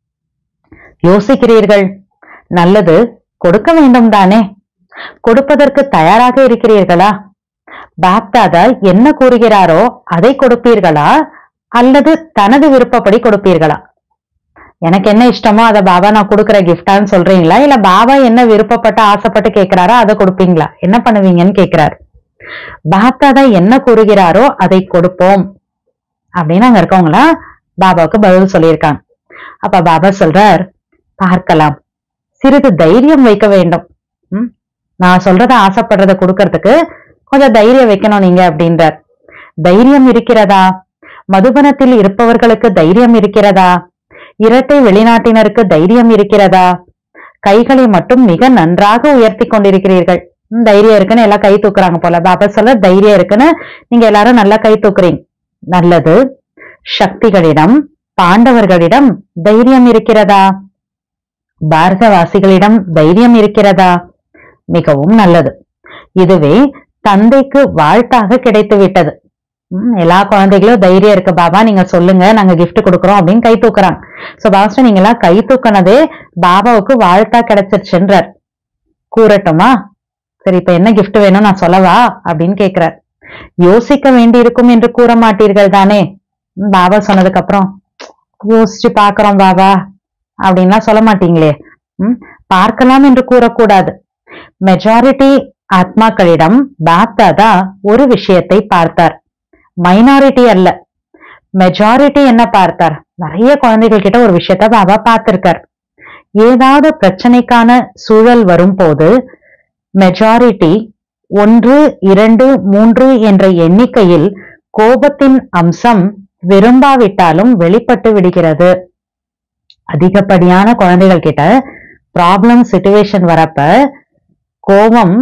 யோசிக்கிறீர்கள் நல்லது கொடுக்க வேண்டும் தானே கொடுப்பதற்கு தயாராக இருக்கிறீர்களா பாப்தாதா என்ன கூறுகிறாரோ அதை கொடுப்பீர்களா அல்லது தனது விருப்பப்படி கொடுப்பீர்களா எனக்கு என்ன இஷ்டமோ அதை பாபா நான் கொடுக்குற கிஃப்டான்னு சொல்றீங்களா இல்ல பாபா என்ன விருப்பப்பட்டு ஆசைப்பட்டு கேட்கிறாரோ அதை கொடுப்பீங்களா என்ன பண்ணுவீங்கன்னு கேக்குறாரு பாப்தாதா என்ன கூறுகிறாரோ அதை கொடுப்போம் அப்படின்னு அங்க இருக்கவங்களா பாபாவுக்கு பதில் சொல்லியிருக்காங்க அப்ப பாபா சொல்றார் பார்க்கலாம் சிறிது தைரியம் வைக்க வேண்டும் ம்? நான் சொல்றத ஆசைப்படுறத கொடுக்கறதுக்கு கொஞ்சம் தைரியம் வைக்கணும் நீங்க அப்படின்றார் தைரியம் இருக்கிறதா மதுபனத்தில் இருப்பவர்களுக்கு தைரியம் இருக்கிறதா இரட்டை வெளிநாட்டினருக்கு தைரியம் இருக்கிறதா கைகளை மட்டும் மிக நன்றாக உயர்த்தி கொண்டிருக்கிறீர்கள் ம், தைரியம் இருக்குன்னு எல்லாம் கை தூக்குறாங்க போல பாபா சொல்ல தைரியம் இருக்குன்னு நீங்க எல்லாரும் நல்லா கை தூக்குறீங்க நல்லது சக்திகளிடம் பாண்டவர்களிடம் தைரியம் இருக்கிறதா பாரதவாசிகளிடம் தைரியம் இருக்கிறதா மிகவும் நல்லது இதுவே தந்தைக்கு வாழ்த்தாக கிடைத்து விட்டது ம், எல்லா குழந்தைகளும் தைரியம் இருக்கு பாபா நீங்க சொல்லுங்க நாங்க gift கொடுக்குறோம் அப்படின்னு கை தூக்குறாங்க சோ பாஸ்டர் நீங்க எல்லாம் கை தூக்குனதே பாபாவுக்கு வாழ்த்தா கிடைச்சிருச்சுன்றார் கூறட்டுமா சரி இப்ப என்ன gift வேணும் நான் சொல்லவா அப்படின்னு கேக்குறார் யோசிக்க வேண்டியிருக்கும் என்று கூற மாட்டீர்கள் தானே ம், பாபா சொன்னதுக்கு அப்புறம் யோசிச்சு பாக்குறோம் பாபா அப்படின்லாம் சொல்ல மாட்டீங்களே ம், பார்க்கலாம் என்று கூறக்கூடாது மெஜாரிட்டி ஆத்மாக்களிடம் பாப்தாதா ஒரு விஷயத்தை பார்த்தார் மைனாரிட்டி அல்ல மெஜாரிட்டி என்ன பார்த்தார் நிறைய குழந்தைகள் கிட்ட ஒரு விஷயத்த பாபா பார்த்திருக்கார் ஏதாவது பிரச்சனைக்கான சூழல் வரும்போது மெஜாரிட்டி ஒன்று இரண்டு மூன்று என்ற எண்ணிக்கையில் கோபத்தின் அம்சம் விரும்பாவிட்டாலும் வெளிப்பட்டு விடுகிறது அதிகப்படியான குழந்தைகள் கிட்ட ப்ராப்ளம் சுச்சுவேஷன் வரப்ப கோபம்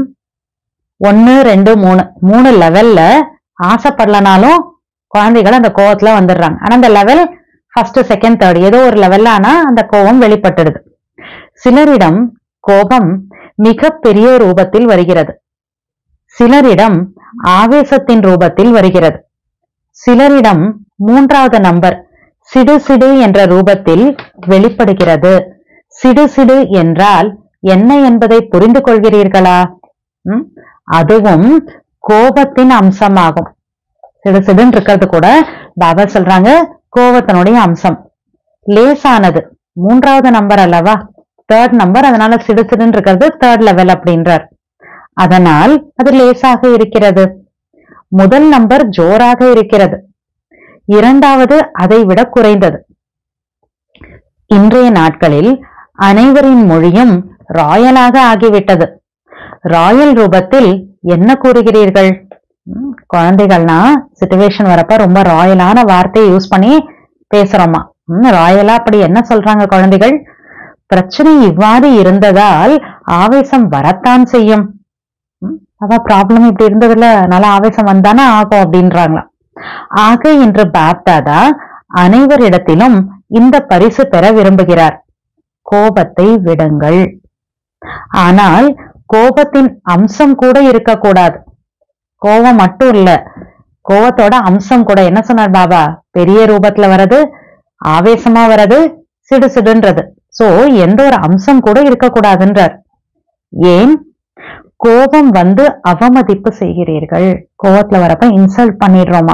ஒன்னு ரெண்டு மூணு மூணு லெவல்ல ஆசைப்படலனாலும் குழந்தைகள் அந்த கோவத்துல வந்துடுறாங்க ஆனா அந்த லெவல் ஃபர்ஸ்ட் செகண்ட் தேர்ட் ஏதோ ஒரு லெவல்ல ஆனா அந்த கோபம் வெளிப்பட்டுடுது சிலரிடம் கோபம் மிக பெரிய ரூபத்தில் வருகிறது சிலரிடம் ஆவேசத்தின் ரூபத்தில் வருகிறது சிலரிடம் மூன்றாவது நம்பர் சிடு சிடு என்ற ரூபத்தில் வெளிப்படுகிறது சிடு சிடு என்றால் என்ன என்பதை புரிந்து கொள்கிறீர்களா ம்? அதுவும் கோபத்தின் அம்சமாகும் சிடு சிடுன்னு இருக்கிறது கூட பாபா சொல்றாங்க கோபத்தினுடைய அம்சம் லேசானது மூன்றாவது நம்பர் அல்லவா தேர்ட் நம்பர் அதனால சிடு சிடுன்னு இருக்கிறது தேர்ட் லெவல் அப்படின்றார் அதனால் அது லேசாக இருக்கிறது முதல் நம்பர் ஜோராக இருக்கிறது இரண்டாவது அதை விட குறைந்தது இன்றைய நாட்களில் அனைவரின் மொழியும் ராயலாக ஆகிவிட்டது ராயல் ரூபத்தில் என்ன கூறுகிறீர்கள் ம், குழந்தைகள்னா சுச்சுவேஷன் வரப்ப ரொம்ப ராயலான வார்த்தையை யூஸ் பண்ணி பேசுறோமா ம், ராயலா அப்படி என்ன சொல்றாங்க குழந்தைகள் பிரச்சனை இவ்வாறு இருந்ததால் ஆவேசம் வரத்தான் செய்யும் ம், அதான் ப்ராப்ளம் இப்படி இருந்ததுல நல்ல ஆவேசம் வந்தானே ஆகும் அப்படின்றாங்களாம் ஆக இன்று பாப்தாதா அனைவரிடத்திலும் இந்த பரிசு பெற விரும்புகிறார் கோபத்தை விடுங்கள் ஆனால் கோபத்தின் அம்சம் கூட இருக்கக்கூடாது கோபம் மட்டும் இல்ல கோபத்தோட அம்சம் கூட என்ன சொன்னார் பாபா பெரிய ரூபத்துல வர்றது ஆவேசமா வர்றது சிடு சிடுன்றது சோ எந்த ஒரு அம்சம் கூட இருக்கக்கூடாதுன்றார் ஏன் கோபம் வந்து அவமதிப்பு செய்கிறீர்கள் கோபத்துல வரப்ப இன்சல்ட் பண்ணிடுறோமா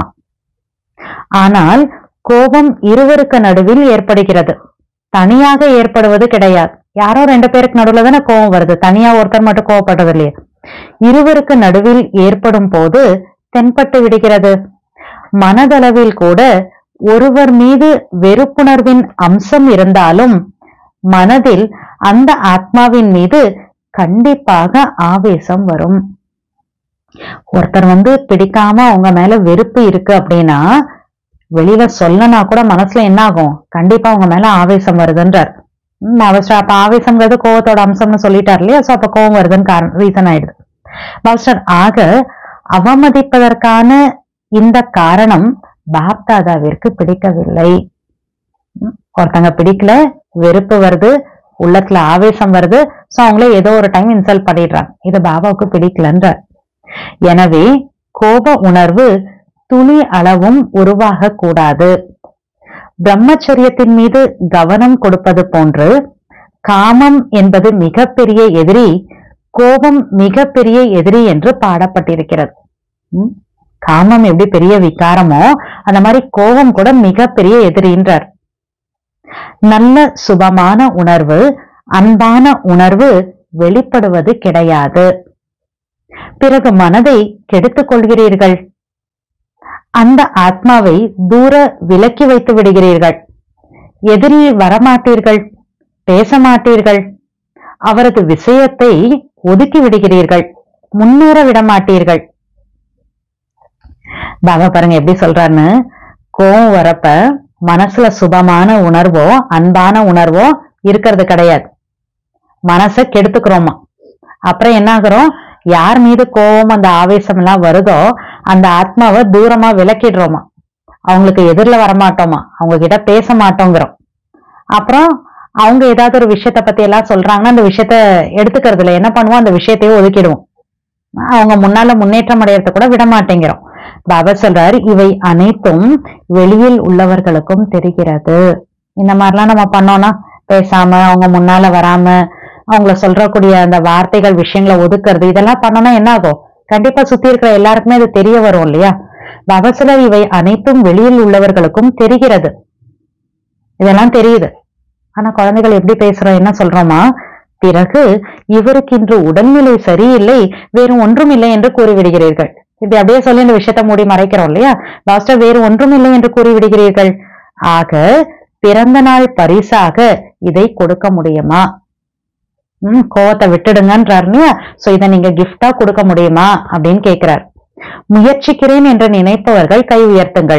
ஆனால் கோபம் இருவருக்கு நடுவில் ஏற்படுகிறது தனியாக ஏற்படுவது கிடையாது யாரோ ரெண்டு பேருக்கு நடுவுல தானே கோபம் வருது தனியா ஒருத்தர் மட்டும் கோவப்படுறது இல்லையே இருவருக்கு நடுவில் ஏற்படும் போது தென்பட்டு விடுகிறது மனதளவில் கூட ஒருவர் மீது வெறுப்புணர்வின் அம்சம் இருந்தாலும் மனதில் அந்த ஆத்மாவின் மீது கண்டிப்பாக ஆவேசம் வரும் ஒருத்தர் வந்து பிடிக்காம உங்க மேல வெறுப்பு இருக்கு அப்படின்னா வெளியில சொல்லனா கூட மனசுல என்ன ஆகும் கண்டிப்பா உங்க மேல ஆவேசம் வருதுன்றார் ம், மாஸ்டர் அப்ப ஆவேசம்ங்கிறது கோவத்தோட அம்சம்னு சொல்லிட்டார் இல்லையா சோ அப்ப கோவம் வருதுன்னு காரணம் ரீசன் ஆயிடுது மாஸ்டர் ஆக அவமதிப்பதற்கான இந்த காரணம் பாப்தாதாவிற்கு பிடிக்கவில்லை ம், ஒருத்தங்க பிடிக்கல வெறுப்பு வருது உள்ளத்துல ஆவேசம் வருது சோ அவங்களே ஏதோ ஒரு டைம் இன்சல்ட் பண்ணிடுறாங்க இது பாபாவுக்கு பிடிக்கலன்றார் எனவே கோப உணர்வு துளி அளவும் உருவாக கூடாது பிரம்மச்சரியத்தின் மீது கவனம் கொடுப்பது போன்று காமம் என்பது மிகப்பெரிய எதிரி கோபம் மிகப்பெரிய எதிரி என்று பாடப்பட்டிருக்கிறது ம்? காமம் எப்படி பெரிய விகாரமோ அந்த மாதிரி கோபம் கூட மிகப்பெரிய எதிரின்றார் நல்ல சுபமான உணர்வு அன்பான உணர்வு வெளிப்படுவது கிடையாது பிறகு மனதை கெடுத்துக் கொள்கிறீர்கள் அந்த ஆத்மாவை தூர விலக்கி வைத்து விடுகிறீர்கள் எதிரில் வரமாட்டீர்கள் பேச மாட்டீர்கள் அவரது விஷயத்தை ஒதுக்கி விடுகிறீர்கள் முன்னேற விட மாட்டீர்கள் பாபா பாருங்க எப்படி சொல்றாருன்னு கோவம் வரப்ப மனசுல சுபமான உணர்வோ அன்பான உணர்வோ இருக்கிறது கிடையாது மனசை கெடுத்துக்கிறோமா அப்புறம் என்ன ஆகுறோம் யார் மீது கோபம் அந்த ஆவேசம் எல்லாம் வருதோ அந்த ஆத்மாவை தூரமா விலக்கிடுறோமா அவங்களுக்கு எதிரில் வரமாட்டோமா அவங்க கிட்ட பேச மாட்டோங்கிறோம் அப்புறம் அவங்க ஏதாவது ஒரு விஷயத்த பத்தி எல்லாம் சொல்றாங்கன்னா அந்த விஷயத்த எடுத்துக்கிறது இல்லை என்ன பண்ணுவோம் அந்த விஷயத்தையே ஒதுக்கிடுவோம் அவங்க முன்னால முன்னேற்றம் அடையறத கூட விட மாட்டேங்கிறோம் பாபா சொல்றாரு இவை அனைத்தும் வெளியில் உள்ளவர்களுக்கும் தெரிகிறது இந்த மாதிரிலாம் நம்ம பண்ணோம்னா பேசாம அவங்க முன்னால வராம அவங்கள சொல்றக்கூடிய அந்த வார்த்தைகள் விஷயங்களை ஒதுக்குறது இதெல்லாம் பண்ணோம்னா என்ன ஆகும் கண்டிப்பா சுத்தி இருக்கிற எல்லாருக்குமே அது தெரிய வரும் இல்லையா பாபா சொல்றாரு இவை அனைத்தும் வெளியில் உள்ளவர்களுக்கும் தெரிகிறது இதெல்லாம் தெரியுது ஆனா குழந்தைகள் எப்படி பேசுறோம் என்ன சொல்றோமா பிறகு இவருக்கு இன்று உடல்நிலை சரியில்லை வேறு ஒன்றும் இல்லை என்று கூறிவிடுகிறீர்கள் இப்படி அப்படியே சொல்லி இந்த விஷயத்த மூடி மறைக்கிறோம் இல்லையா லாஸ்டா வேறு ஒன்றும் இல்லை என்று கூறிவிடுகிறீர்கள் ஆக பிறந்த நாள் பரிசாக இதை கொடுக்க முடியுமா ம் கோவத்தை விட்டுடுங்கன்றார் இல்லையா சோ இதை நீங்க கிஃப்டா கொடுக்க முடியுமா அப்படின்னு கேட்கிறார் முயற்சிக்கிறேன் என்று நினைப்பவர்கள் கை உயர்த்துங்கள்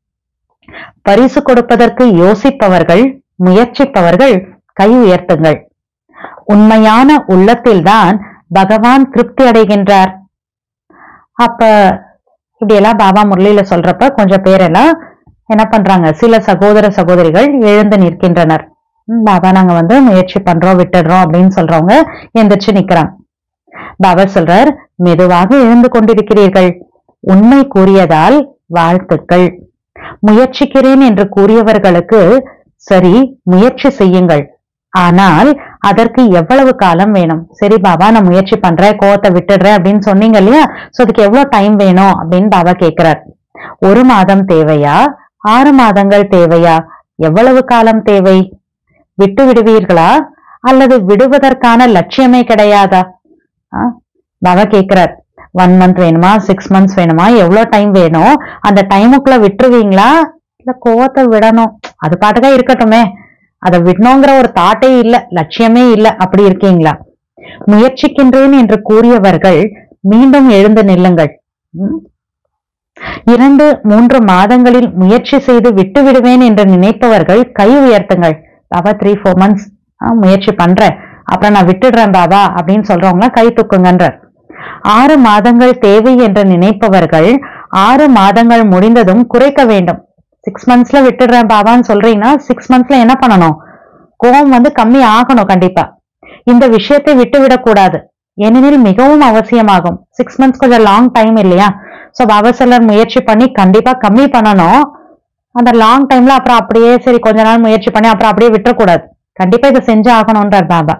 பரிசு கொடுப்பதற்கு யோசிப்பவர்கள் முயற்சிப்பவர்கள் கை உயர்த்துங்கள் உண்மையான உள்ளத்தில்தான் பகவான் திருப்தி அடைகின்றார் அப்ப இப்படி எல்லாம் பாபா முரளியில சொல்றப்ப கொஞ்சம் பேரெல்லாம் என்ன பண்றாங்க சில சகோதர சகோதரிகள் எழுந்து நிற்கின்றனர் "ம், பாபா நாங்க வந்து முயற்சி பண்றோம் விட்டுடுறோம் அப்படின்னு சொல்றவங்க எந்திரிச்சு நிக்கிறாங்க பாபா சொல்றார் மெதுவாக எழுந்து கொண்டிருக்கிறீர்கள் உண்மை கூறியதால் வாழ்த்துக்கள் முயற்சிக்கிறேன் என்று கூறியவர்களுக்கு சரி முயற்சி செய்யுங்கள் ஆனால் அதற்கு எவ்வளவு காலம் வேணும் சரி பாபா நான் முயற்சி பண்றேன் கோவத்தை விட்டுடுறேன் அப்படின்னு சொன்னீங்க இல்லையா சோ அதுக்கு எவ்வளவு டைம் வேணும் அப்படின்னு பாபா கேக்குறார் ஒரு மாதம் தேவையா ஆறு மாதங்கள் தேவையா எவ்வளவு காலம் தேவை விட்டு விடுவீர்களா அல்லது விடுவதற்கான லட்சியமே கிடையாதா ஆ? பாபா கேக்குறார் ஒன் மந்த் வேணுமா சிக்ஸ் மந்த்ஸ் வேணுமா எவ்வளவு டைம் வேணும் அந்த டைமுக்குள்ள விட்டுருவீங்களா இல்ல கோவத்தை விடணும் அது பாட்டுக்கா இருக்கட்டுமே அதை விடணுங்கிற ஒரு தாட்டே இல்ல லட்சியமே இல்ல அப்படி இருக்கீங்களா முயற்சிக்கின்றேன் என்று கூறியவர்கள் மீண்டும் எழுந்து நில்லுங்கள் ம்? இரண்டு மூன்று மாதங்களில் முயற்சி செய்து விட்டு விடுவேன் என்று நினைப்பவர்கள் கை உயர்த்துங்கள் பாபா த்ரீ ஃபோர் மந்த்ஸ் முயற்சி பண்றேன் அப்புறம் நான் விட்டுடுறேன் பாபா அப்படின்னு சொல்றவங்க கை தூக்குங்கன்றார் ஆறு மாதங்கள் தேவை என்று நினைப்பவர்கள் ஆறு மாதங்கள் முடிந்ததும் குறைக்க வேண்டும் சிக்ஸ் மந்த்ஸ்ல விட்டுடுறேன் பாபான்னு சொல்றீங்கன்னா சிக்ஸ் மந்த்ஸ்ல என்ன பண்ணணும் கோபம் வந்து கம்மி ஆகணும் கண்டிப்பா இந்த விஷயத்தை விட்டு விடக்கூடாது ஏனெனில் மிகவும் அவசியமாகும் சிக்ஸ் மந்த்ஸ் கொஞ்சம் லாங் டைம் இல்லையா சோ பாபா சிலர் முயற்சி பண்ணி கண்டிப்பா கம்மி பண்ணணும் அந்த லாங் டைம்ல அப்புறம் அப்படியே சரி கொஞ்ச நாள் முயற்சி பண்ணி அப்புறம் அப்படியே விட்டுறக்கூடாது கண்டிப்பா இதை செஞ்சு ஆகணும்ன்றார் பாபா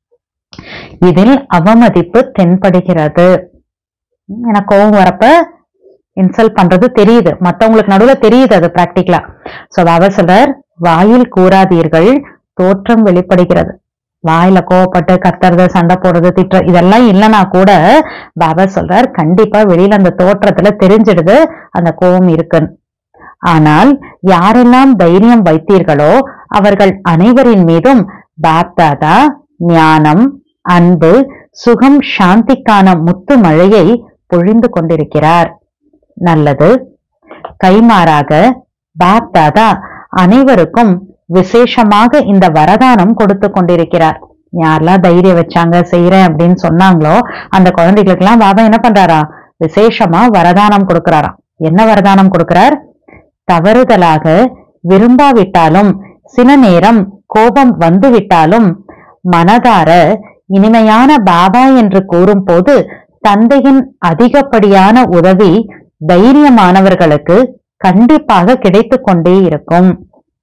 இதில் அவமதிப்பு தென்படுகிறது உம் எனக்கு கோவம் வரப்ப இன்சல்ட் பண்றது தெரியுது மத்தவங்களுக்கு நடுவுல தெரியுது அது பிராக்டிக்கலா சோ பாபா சொல்றார் வாயில் கூறாதீர்கள் தோற்றம் வெளிப்படுகிறது வாயில கோவப்பட்டு கத்துறது சண்டை போடுறது திட்டுற இதெல்லாம் இல்லைன்னா கூட பாபா சொல்றார் கண்டிப்பா வெளியில அந்த தோற்றத்துல தெரிஞ்சிடுது அந்த கோபம் இருக்குன்னு ஆனால் யாரெல்லாம் தைரியம் வைத்தீர்களோ அவர்கள் அனைவரின் மீதும் பாப்தாதா ஞானம் அன்பு சுகம் சாந்திக்கான முத்து மழையை பொழிந்து கொண்டிருக்கிறார் நல்லது கைமாறாக பாப்தாதா அனைவருக்கும் விசேஷமாக இந்த வரதானம் கொடுத்து கொண்டிருக்கிறார் யாரெல்லாம் தைரியம் வச்சாங்க செய்யறேன் அப்படின்னு சொன்னாங்களோ அந்த குழந்தைகளுக்கு எல்லாம் பாபா என்ன பண்றாரா விசேஷமா வரதானம் கொடுக்கிறாராம் என்ன வரதானம் கொடுக்கிறார் தவறுதலாக விரும்பாவிட்டாலும் சில நேரம் கோபம் வந்துவிட்டாலும் மனதார இனிமையான பாபா என்று கூறும்போது தந்தையின் அதிகப்படியான உதவி தைரியமானவர்களுக்கு கண்டிப்பாக கிடைத்துக் கொண்டே இருக்கும்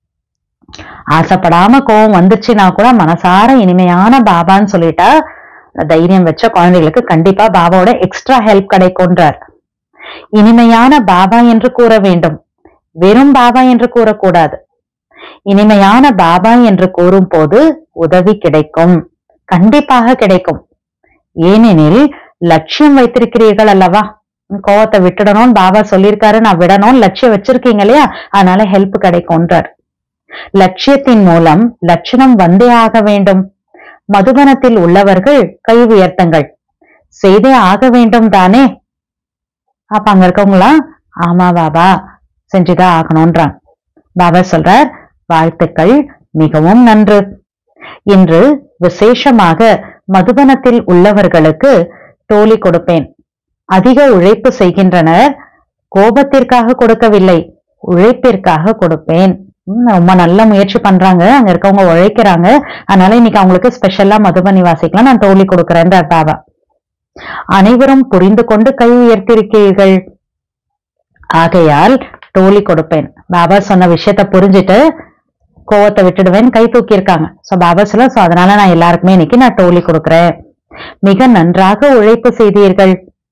ஆசைப்படாம கோவம் வந்துச்சுன்னா கூட மனசார இனிமையான பாபான்னு சொல்லிட்டா தைரியம் வச்ச குழந்தைகளுக்கு கண்டிப்பா பாபாவோட எக்ஸ்ட்ரா ஹெல்ப் கிடைக்கும்ன்றார் இனிமையான பாபா என்று கூற வேண்டும் வெறும் பாபா என்று கூறக்கூடாது இனிமையான பாபா என்று கூறும் போது உதவி கிடைக்கும் கண்டிப்பாக கிடைக்கும் ஏனெனில் லட்சியம் வைத்திருக்கிறீர்கள் அல்லவா கோவத்தை விட்டுடணும்னு பாபா சொல்லியிருக்காரு நான் விடணும்னு லட்சியம் வச்சிருக்கீங்க இல்லையா அதனால ஹெல்ப் கிடைக்கும்ன்றார் லட்சியத்தின் மூலம் லட்சணம் வந்தே ஆக வேண்டும் மதுபனத்தில் உள்ளவர்கள் கை உயர்த்துங்கள் செய்தே ஆக வேண்டும் தானே அப்ப அங்க இருக்கவங்களா ஆமா பாபா செஞ்சுதான் ஆகணும்ன்றாங்க பாபா சொல்றார் வாழ்த்துக்கள் மிகவும் நன்று இன்று விசேஷமாக மதுபனத்தில் உள்ளவர்களுக்கு டோலி கொடுப்பேன் அதிக உழைப்பு செய்கின்றனர் கோபத்திற்காக கொடுக்கவில்லை உழைப்பிற்காக கொடுப்பேன் ம், ரொம்ப நல்ல முயற்சி பண்றாங்க அங்க இருக்கவங்க உழைக்கிறாங்க அதனால இன்னைக்கு அவங்களுக்கு ஸ்பெஷலா மதுபனி வாசிக்கலாம் நான் டோலி கொடுக்கறேன்றார் பாபா அனைவரும் புரிந்து கொண்டு கை உயர்த்திருக்கிறீர்கள் ஆகையால் டோலி கொடுப்பேன் பாபா சொன்ன விஷயத்த புரிஞ்சுட்டு கோவத்தை விட்டுடுவேன் கை தூக்கி இருக்காங்க சோ பாபா சொல்ல சோ அதனால நான் எல்லாருக்குமே இன்னைக்கு நான் டோலி கொடுக்கிறேன் மிக நன்றாக உழைப்பு செய்தீர்கள்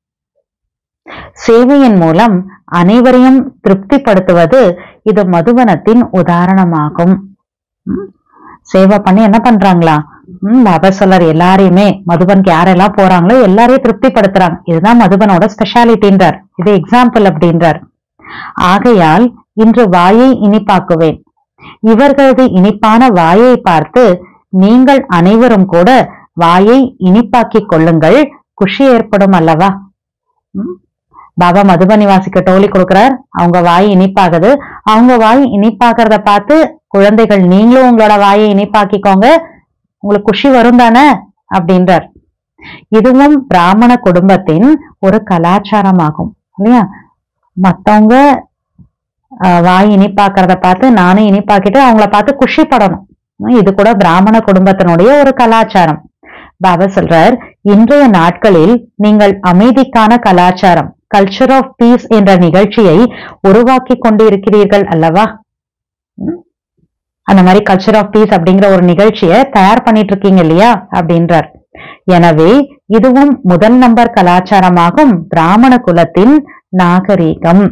சேவையின் மூலம் அனைவரையும் திருப்திப்படுத்துவது இது மதுவனத்தின் உதாரணமாகும் ம், சேவை பண்ணி என்ன பண்றாங்களா ம், பாபா சொல்லார் எல்லாரையுமே மதுபனுக்கு யாரெல்லாம் போறாங்களோ எல்லாரையும் திருப்திப்படுத்துறாங்க இதுதான் மதுபனோட ஸ்பெஷாலிட்டின்றார் இது எக்ஸாம்பிள் அப்படின்றார் ஆகையால் இன்று வாயை இனிப்பாக்குவேன் இவர்களது இனிப்பான வாயை பார்த்து நீங்கள் அனைவரும் கூட வாயை இனிப்பாக்கிக் கொள்ளுங்கள் குஷி ஏற்படும் அல்லவா ம்? பாபா மதுபனி வாசிக்க டோலி கொடுக்கிறார் அவங்க வாய் இனிப்பாகுது அவங்க வாய் இனிப்பாக்குறத பார்த்து குழந்தைகள் நீங்களும் உங்களோட வாயை இனிப்பாக்கிக்கோங்க உங்களுக்கு குஷி வரும் தானே அப்படின்றார் இதுவும் பிராமண குடும்பத்தின் ஒரு கலாச்சாரமாகும் இல்லையா மத்தவங்க ஆஹ், வாய் இனிப்பாக்குறத பார்த்து நானும் இனிப்பாக்கிட்டு அவங்கள பார்த்து குஷிப்படணும் உம், இது கூட பிராமண குடும்பத்தினுடைய ஒரு கலாச்சாரம் பாபா சொல்றார் இன்றைய நாட்களில் நீங்கள் அமைதிக்கான கலாச்சாரம் கல்ச்சர் ஆஃப் பீஸ் என்ற நிகழ்ச்சியை உருவாக்கி கொண்டு இருக்கிறீர்கள் அல்லவா உம், அந்த மாதிரி கல்ச்சர் ஆஃப் பீஸ் அப்படிங்கிற ஒரு நிகழ்ச்சியை தயார் பண்ணிட்டு இருக்கீங்க இல்லையா அப்படின்றார் எனவே இதுவும் முதல் நம்பர் கலாச்சாரமாகும் பிராமண குலத்தின் நாகரீகம்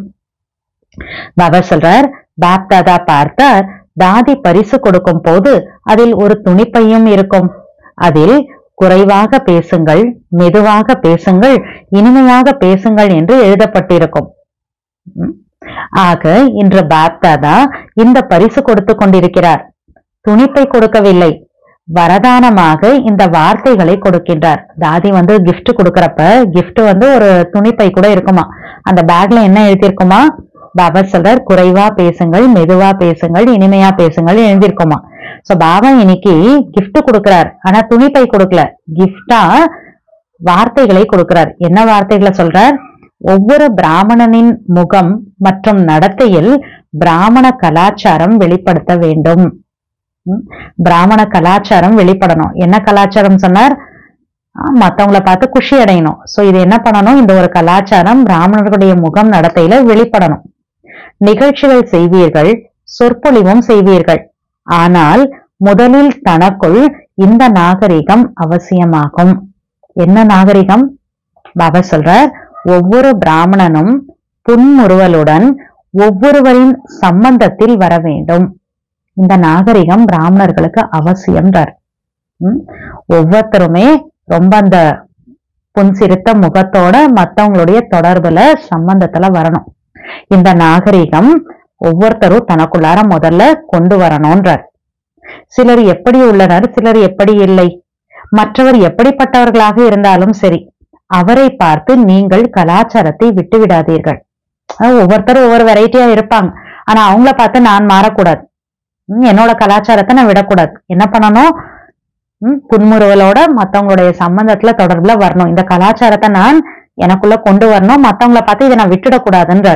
பாபா சொல்றார் பாப் தாதா பார்த்தார் தாதி பரிசு கொடுக்கும் போது அதில் ஒரு துணிப்பையும் இருக்கும் அதில் குறைவாக பேசுங்கள் மெதுவாக பேசுங்கள் இனிமையாக பேசுங்கள் என்று எழுதப்பட்டிருக்கும் ம். ஆக இன்று பாப் தாதா இந்த பரிசு கொடுத்து கொண்டிருக்கிறார் துணிப்பை கொடுக்கவில்லை வரதானமாக இந்த வார்த்தைகளை கொடுக்கின்றார் தாதி வந்து gift கொடுக்கறப்ப gift வந்து ஒரு துணிப்பை கூட இருக்குமா அந்த பேக்ல என்ன எழுதியிருக்குமா பாபா சொல்றார் குறைவா பேசுங்கள் மெதுவா பேசுங்கள் இனிமையா பேசுங்கள் எழுதியிருக்குமா சோ பாபா இன்னைக்கு gift கொடுக்கிறார் ஆனா துணிப்பை கொடுக்கல gift-ஆ வார்த்தைகளை கொடுக்கிறார் என்ன வார்த்தைகளை சொல்றார் ஒவ்வொரு பிராமணனின் முகம் மற்றும் நடத்தையில் பிராமண கலாச்சாரம் வெளிப்படுத்த வேண்டும் ம், பிராமண கலாச்சாரம் வெளிப்படணும் என்ன கலாச்சாரம் சொன்னார் ஆஹ் மத்தவங்கள பார்த்து குஷி அடையணும் சோ இது என்ன பண்ணணும் இந்த ஒரு கலாச்சாரம் பிராமணர்களுடைய முகம் நடத்தையில வெளிப்படணும் நிகழ்ச்சிகள் செய்வீர்கள் சொற்பொழிவும் செய்வீர்கள் ஆனால் முதலில் தனக்குள் இந்த நாகரிகம் அவசியமாகும் என்ன நாகரிகம் பாபா சொல்றார் ஒவ்வொரு பிராமணனும் புன்முறுவலுடன் ஒவ்வொருவரின் சம்பந்தத்தில் வர வேண்டும் இந்த நாகரிகம் பிராமணர்களுக்கு அவசியம்ன்றார் ம்? ஒவ்வொருத்தருமே ரொம்ப அந்த புன்சிரித்த முகத்தோட மத்தவங்களுடைய தொடர்புல சம்பந்தத்துல வரணும் இந்த நாகரிகம் ஒவ்வொருத்தரும் தனக்குள்ளார முதல்ல கொண்டு வரணும்ன்றார் சிலர் எப்படி உள்ளனர் சிலர் எப்படி இல்லை மற்றவர் எப்படிப்பட்டவர்களாக இருந்தாலும் சரி அவரை பார்த்து நீங்கள் கலாச்சாரத்தை விட்டு விடாதீர்கள் அஹ் ஒவ்வொருத்தரும் ஒவ்வொரு வெரைட்டியா இருப்பாங்க ஆனா அவங்கள பார்த்து நான் மாறக்கூடாது ம், என்னோட கலாச்சாரத்தை நான் விடக்கூடாது என்ன பண்ணணும் ம், புன்முறுவலோட மத்தவங்களுடைய சம்பந்தத்துல தொடர்புல வரணும் இந்த கலாச்சாரத்தை நான் எனக்குள்ள கொண்டு வரணும் மத்தவங்கள பார்த்து இதை நான் விட்டுடக்கூடாதுன்றார்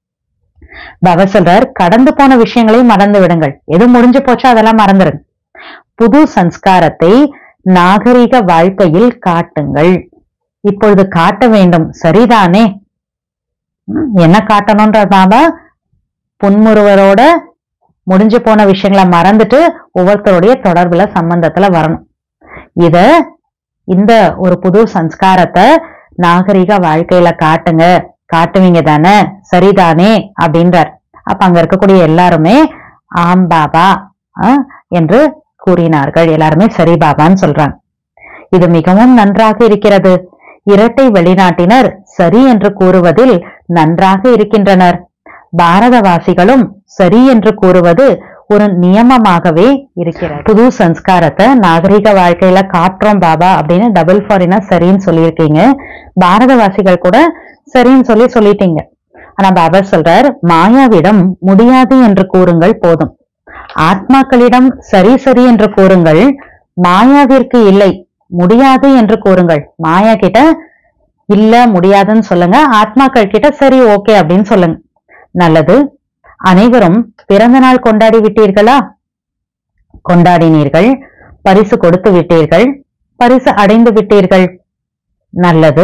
பாபா சொல்றார் கடந்து போன விஷயங்களை மறந்து விடுங்கள் எது முடிஞ்சு போச்சோ அதெல்லாம் மறந்துருங்க புது சன்ஸ்காரத்தை நாகரிக வாழ்க்கையில் காட்டுங்கள் இப்பொழுது காட்ட வேண்டும் சரிதானே ம், என்ன காட்டணும்ன்ற பாபா புன்முறுவரோட முடிஞ்சு போன விஷயங்களை மறந்துட்டு ஒவ்வொருத்தருடைய தொடர்புல சம்பந்தத்துல வரணும் இத இந்த ஒரு புது சன்ஸ்காரத்தை நாகரிக வாழ்க்கையில காட்டுங்க காட்டுவீங்க தானே சரிதானே அப்படின்றார் அப்ப அங்க இருக்கக்கூடிய எல்லாருமே ஆம் பாபா ஆ, என்று கூறினார்கள் எல்லாருமே சரி பாபான்னு சொல்றாங்க இது மிகவும் நன்றாக இருக்கிறது இரட்டை வெளிநாட்டினர் சரி என்று கூறுவதில் நன்றாக இருக்கின்றனர் பாரதவாசிகளும் சரி என்று கூறுவது ஒரு நியமமாகவே இருக்கிறது புது சன்ஸ்காரத்தை நாகரிக வாழ்க்கையில காட்டுறோம் பாபா அப்படின்னு டபுள் ஃபாரினா சரின்னு சொல்லியிருக்கீங்க பாரதவாசிகள் கூட சரின்னு சொல்லி சொல்லிட்டீங்க ஆனா பாபா சொல்றார் மாயாவிடம் முடியாது என்று கூறுங்கள் போதும் ஆத்மாக்களிடம் சரி சரி என்று கூறுங்கள் மாயாவிற்கு இல்லை முடியாது என்று கூறுங்கள் மாயா கிட்ட இல்ல முடியாதுன்னு சொல்லுங்க ஆத்மாக்கள் கிட்ட சரி ஓகே அப்படின்னு சொல்லுங்க நல்லது அனைவரும் பிறந்த நாள் கொண்டாடி விட்டீர்களா கொண்டாடினீர்கள் பரிசு கொடுத்து விட்டீர்கள் பரிசு அடைந்து விட்டீர்கள் நல்லது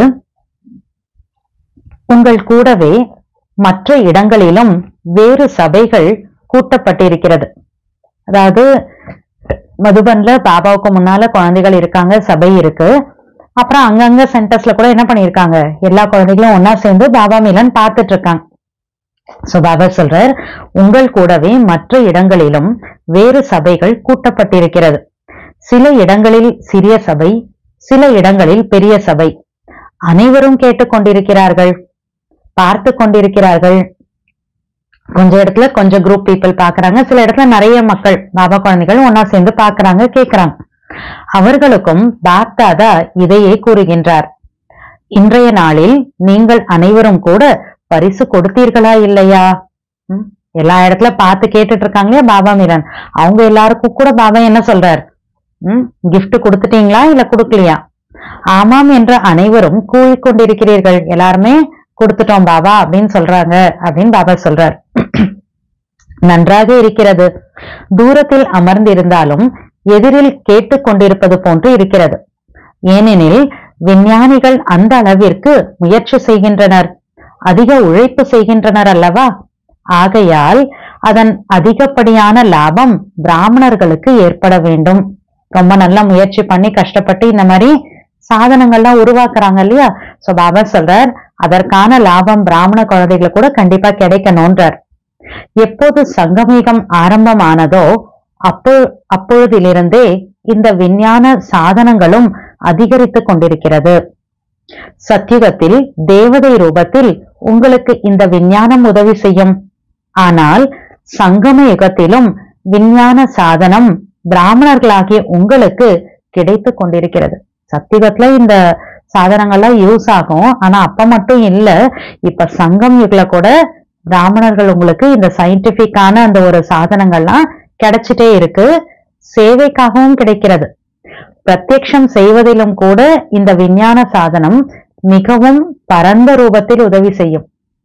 உங்கள் கூடவே மற்ற இடங்களிலும் வேறு சபைகள் கூட்டப்பட்டிருக்கிறது அதாவது மதுபன்ல பாபாவுக்கு முன்னால குழந்தைகள் இருக்காங்க சபை இருக்கு அப்புறம் அங்கங்க சென்டர்ஸ்ல கூட என்ன பண்ணிருக்காங்க எல்லா குழந்தைகளும் ஒன்னா சேர்ந்து பாபா மிலன் பார்த்துட்டு இருக்காங்க சோ பாபா சொல்றார் உங்கள் கூடவே மற்ற இடங்களிலும் வேறு சபைகள் கூட்டப்பட்டிருக்கிறது சில இடங்களில் சிறிய சபை சில இடங்களில் பெரிய சபை அனைவரும் கேட்டுக்கொண்டிருக்கிறார்கள் பார்த்து கொண்டிருக்கிறார்கள் கொஞ்ச இடத்துல கொஞ்சம் குரூப் பீப்புள் பாக்குறாங்க சில இடத்துல நிறைய மக்கள் பாபா குழந்தைகள் ஒன்னா சேர்ந்து பாக்குறாங்க கேக்குறாங்க அவர்களுக்கும் பாப்தாதா இதையே கூறுகின்றார் இன்றைய நாளில் நீங்கள் அனைவரும் கூட பரிசு கொடுத்தீர்களா இல்லையா ம்? எல்லா இடத்துல பார்த்து கேட்டுட்டு இருக்காங்களே பாபா மீரன் அவங்க எல்லாருக்கும் கூட பாபா என்ன சொல்றார் ம் gift கொடுத்துட்டீங்களா இல்ல கொடுக்கலையா ஆமாம் என்று அனைவரும் கூறிக்கொண்டிருக்கிறீர்கள் எல்லாருமே கொடுத்துட்டோம் பாபா அப்படின்னு சொல்றாங்க அப்படின்னு பாபா சொல்றார் நன்றாக இருக்கிறது தூரத்தில் அமர்ந்திருந்தாலும் எதிரில் கேட்டுக்கொண்டிருப்பது போன்று இருக்கிறது ஏனெனில் விஞ்ஞானிகள் அந்த அளவிற்கு முயற்சி செய்கின்றனர் அதிக உழைப்பு செய்கின்றனர் அல்லவா ஆகையால் அதன் அதிகப்படியான லாபம் பிராமணர்களுக்கு ஏற்பட வேண்டும் ரொம்ப நல்ல முயற்சி பண்ணி கஷ்டப்பட்டு இந்த மாதிரி சாதனங்கள்லாம் உருவாக்குறாங்க இல்லையா சோ பாபா சொல்றார் அதற்கான லாபம் பிராமண குழந்தைகளுக்கு கூட கண்டிப்பா கிடைக்கணும்ன்றார் எப்போது சங்கமயுகம் ஆரம்பமானதோ அப்போ அப்பொழுதிலிருந்தே இந்த விஞ்ஞான சாதனங்களும் அதிகரித்துக் கொண்டிருக்கிறது சத்தியுகத்தில் தேவதை ரூபத்தில் உங்களுக்கு இந்த விஞ்ஞானம் உதவி செய்யும் ஆனால் சங்கம யுகத்திலும் விஞ்ஞான சாதனம் பிராமணர்களாகிய உங்களுக்கு கிடைத்துக் கொண்டிருக்கிறது சத்தியுகத்துல இந்த சாதனங்கள்லாம் யூஸ் ஆகும் ஆனா அப்ப மட்டும் இல்ல இப்ப சங்கம் யுகல கூட பிராமணர்கள் உங்களுக்கு இந்த சயின்டிபிக்கான அந்த ஒரு சாதனங்கள்லாம் கிடைச்சிட்டே இருக்கு சேவைக்காகவும் கிடைக்கிறது பிரத்யக்ஷம் செய்வதிலும் கூட இந்த விஞ்ஞான சாதனம் மிகவும் பரந்த ரூபத்தில் உதவி செய்யும்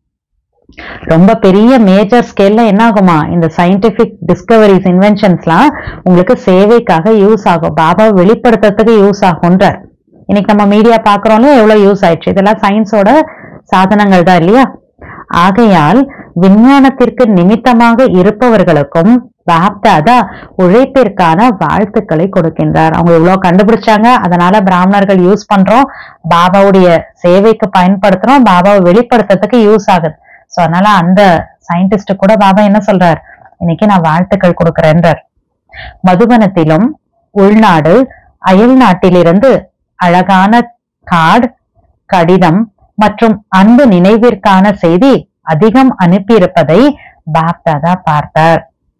ரொம்ப பெரிய மேஜர் ஸ்கேல்ல என்ன ஆகுமா இந்த சயின்டிபிக் டிஸ்கவரிஸ் இன்வென்ஷன்ஸ்லாம் உங்களுக்கு சேவைக்காக யூஸ் ஆகும் பாபா வெளிப்படுத்துறதுக்கு யூஸ் ஆகும்ன்றார் இன்னைக்கு நம்ம மீடியா பாக்குறோம்ல எவ்வளவு யூஸ் ஆயிடுச்சு இதெல்லாம் சயின்ஸோட சாதனங்கள் தான் இல்லையா ஆகையால் விஞ்ஞானத்திற்கு நிமித்தமாக இருப்பவர்களுக்கும் பாப்தாதா உழைப்பிற்கான வாழ்த்துக்களை கொடுக்கின்றார் அவங்க இவ்வளவு கண்டுபிடிச்சாங்க அதனால பிராமணர்கள் யூஸ் பண்றோம் பாபாவுடைய சேவைக்கு பயன்படுத்துறோம் பாபாவை வெளிப்படுத்துறதுக்கு யூஸ் ஆகுது சோ அதனால அந்த சயின்டிஸ்ட் கூட பாபா என்ன சொல்றார் இன்னைக்கு நான் வாழ்த்துக்கள் கொடுக்கிறேன்றார் மதுபனத்திலும் உள்நாடு அயல் நாட்டிலிருந்து அழகான கார்டு கடிதம் மற்றும் அன்பு நினைவிற்கான செய்தி அதிகம் அனுப்பியிருப்பதை பாப்தாதா பார்த்தார்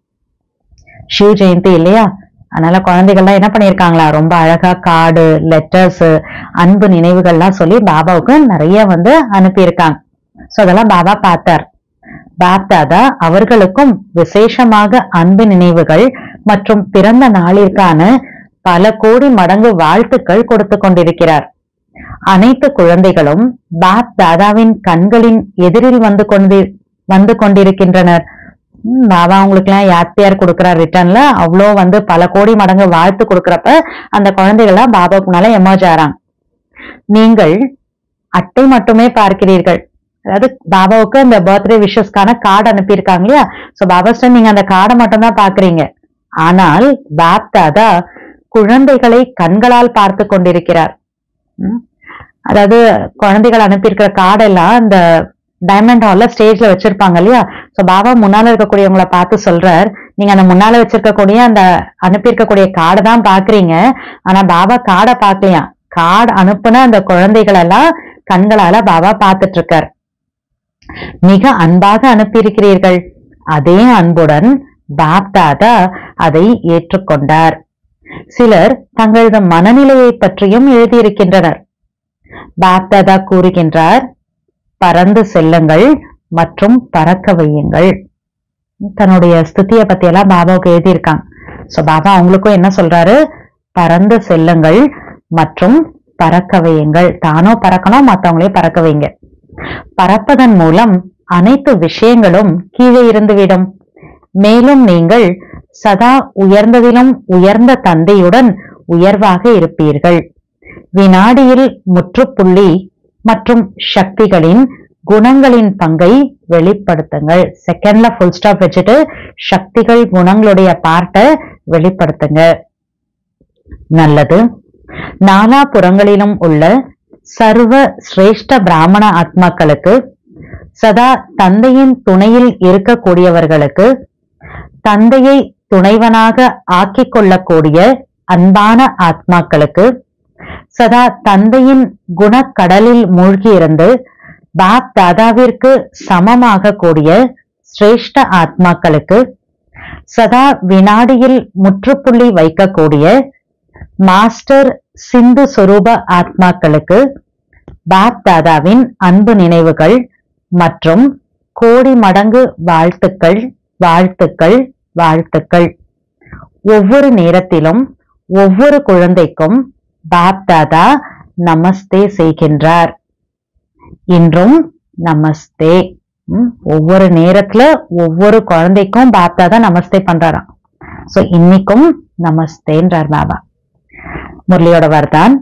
சிவ ஜெயந்தி இல்லையா அதனால குழந்தைகள்லாம் என்ன பண்ணியிருக்காங்களா ரொம்ப அழகா கார்டு லெட்டர்ஸ் அன்பு நினைவுகள்லாம் சொல்லி பாபாவுக்கு நிறைய வந்து அனுப்பியிருக்காங்க சோ அதெல்லாம் பாபா பார்த்தார் பாப்தாதா அவர்களுக்கும் விசேஷமாக அன்பு நினைவுகள் மற்றும் பிறந்த நாளிற்கான பல கோடி மடங்கு வாழ்த்துக்கள் கொடுத்து கொண்டிருக்கிறார் அனைத்து குழந்தைகளும் பாப் தாதாவின் கண்களின் எதிரில் வந்து கொண்டு வந்து கொண்டிருக்கின்றனர் ம், பாபா உங்களுக்கு எல்லாம் யாத்தியார் கொடுக்கிறார் ரிட்டர்ன்ல அவ்வளோ வந்து பல கோடி மடங்கு வாழ்த்து கொடுக்கறப்ப அந்த குழந்தைகள்லாம் பாபாவுக்கு முன்னால எமர்ஜ் ஆறாங்க நீங்கள் அட்டை மட்டுமே பார்க்கிறீர்கள் அதாவது பாபாவுக்கு அந்த பர்த்டே விஷஸ்க்கான கார்டு அனுப்பியிருக்காங்க இல்லையா சோ பாபா ஸ்டன் நீங்க அந்த கார்டை மட்டும் தான் பாக்குறீங்க ஆனால் பாப் தாதா குழந்தைகளை கண்களால் பார்த்து கொண்டிருக்கிறார் ம். அதாவது குழந்தைகள் அனுப்பியிருக்கிற கார்டெல்லாம் அந்த டைமண்ட் ஹால்ல ஸ்டேஜ்ல வச்சிருப்பாங்க இல்லையா சோ பாபா முன்னால இருக்கக்கூடியவங்கள பார்த்து சொல்றார் நீங்க அந்த முன்னால வச்சிருக்கக்கூடிய அந்த அனுப்பியிருக்கக்கூடிய கார்டை தான் பாக்குறீங்க ஆனா பாபா கார்டை பார்க்கலையா கார்டு அனுப்புன அந்த குழந்தைகள் எல்லாம் கண்களால பாபா பார்த்துட்டு இருக்கார் மிக அன்பாக அனுப்பியிருக்கிறீர்கள் அதே அன்புடன் பாப்தாதா அதை ஏற்றுக்கொண்டார் சிலர் தங்களது மனநிலையை பற்றியும் எழுதியிருக்கின்றனர் பாப்தாதா கூறுகின்றார் பறந்து செல்லுங்கள் மற்றும் பறக்க வையுங்கள் தன்னுடைய ஸ்துதிய பத்தி எல்லாம் பாபாவுக்கு எழுதியிருக்காங்க சோ பாபா அவங்களுக்கும் என்ன சொல்றாரு பறந்து செல்லுங்கள் மற்றும் பறக்க வையுங்கள் தானோ பறக்கணும் மத்தவங்களையும் பறக்க வைங்க பறப்பதன் மூலம் அனைத்து விஷயங்களும் கீழே இருந்துவிடும் மேலும் நீங்கள் சதா உயர்ந்ததிலும் உயர்ந்த தந்தையுடன் உயர்வாக இருப்பீர்கள் வினாடியில் முற்றுப்புள்ளி மற்றும் சக்திகளின் குணங்களின் பங்கை வெளிப்படுத்துங்கள் செகண்ட்ல ஃபுல் ஸ்டாப் வச்சுட்டு சக்திகள் குணங்களுடைய பார்ட்டை வெளிப்படுத்துங்க நல்லது நாலா புறங்களிலும் உள்ள சர்வ சிரேஷ்ட பிராமண ஆத்மாக்களுக்கு சதா தந்தையின் துணையில் இருக்கக்கூடியவர்களுக்கு தந்தையை துணைவனாக ஆக்கிக் கொள்ளக்கூடிய அன்பான ஆத்மாக்களுக்கு சதா தந்தையின் குணக்கடலில் மூழ்கியிருந்து பாப் தாதாவிற்கு சமமாக கூடிய சிரேஷ்ட ஆத்மாக்களுக்கு சதா வினாடியில் முற்றுப்புள்ளி வைக்கக்கூடிய மாஸ்டர் சிந்து சொரூப ஆத்மாக்களுக்கு பாப் தாதாவின் அன்பு நினைவுகள் மற்றும் கோடி மடங்கு வாழ்த்துக்கள் வாழ்த்துக்கள் வாழ்த்துக்கள் ஒவ்வொரு நேரத்திலும் ஒவ்வொரு குழந்தைக்கும் பாப் தாதா நமஸ்தே செய்கின்றார் இன்றும் நமஸ்தே ம், ஒவ்வொரு நேரத்துல ஒவ்வொரு குழந்தைக்கும் பாப் தாதா நமஸ்தே பண்றாராம் சோ இன்னைக்கும் நமஸ்தேன்றார் பாபா முரளியோட வர்தான்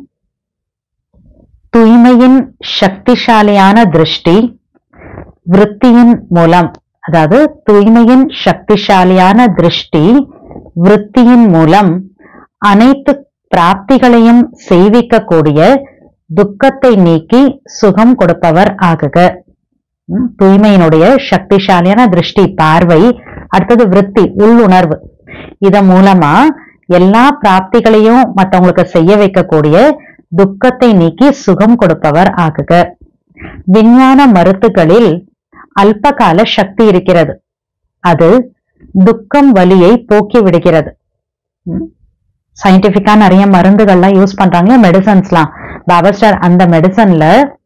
தூய்மையின் சக்திசாலியான திருஷ்டி விருத்தியின் மூலம் அதாவது தூய்மையின் சக்திசாலியான திருஷ்டி விருத்தியின் மூலம் அனைத்து பிராப்திகளையும் செய்விக்கக்கூடிய துக்கத்தை நீக்கி சுகம் கொடுப்பவர் ஆகுக ம், தூய்மையினுடைய சக்திசாலியான திருஷ்டி பார்வை அடுத்தது விருத்தி உள்ளுணர்வு இதன் மூலமா எல்லா பிராப்திகளையும் மற்றவங்களுக்கு செய்ய வைக்கக்கூடிய துக்கத்தை நீக்கி சுகம் கொடுப்பவர் ஆகுக விஞ்ஞான மருத்துகளில் அல்பகால சக்தி இருக்கிறது அது துக்கம் வலியை போக்கி விடுகிறது சயின்டிபிக்கா நிறைய மருந்துகள்லாம் யூஸ் பண்றாங்க மெடிசன்ஸ்லாம் பாபாஸ்டார் அந்த மெடிசன்ல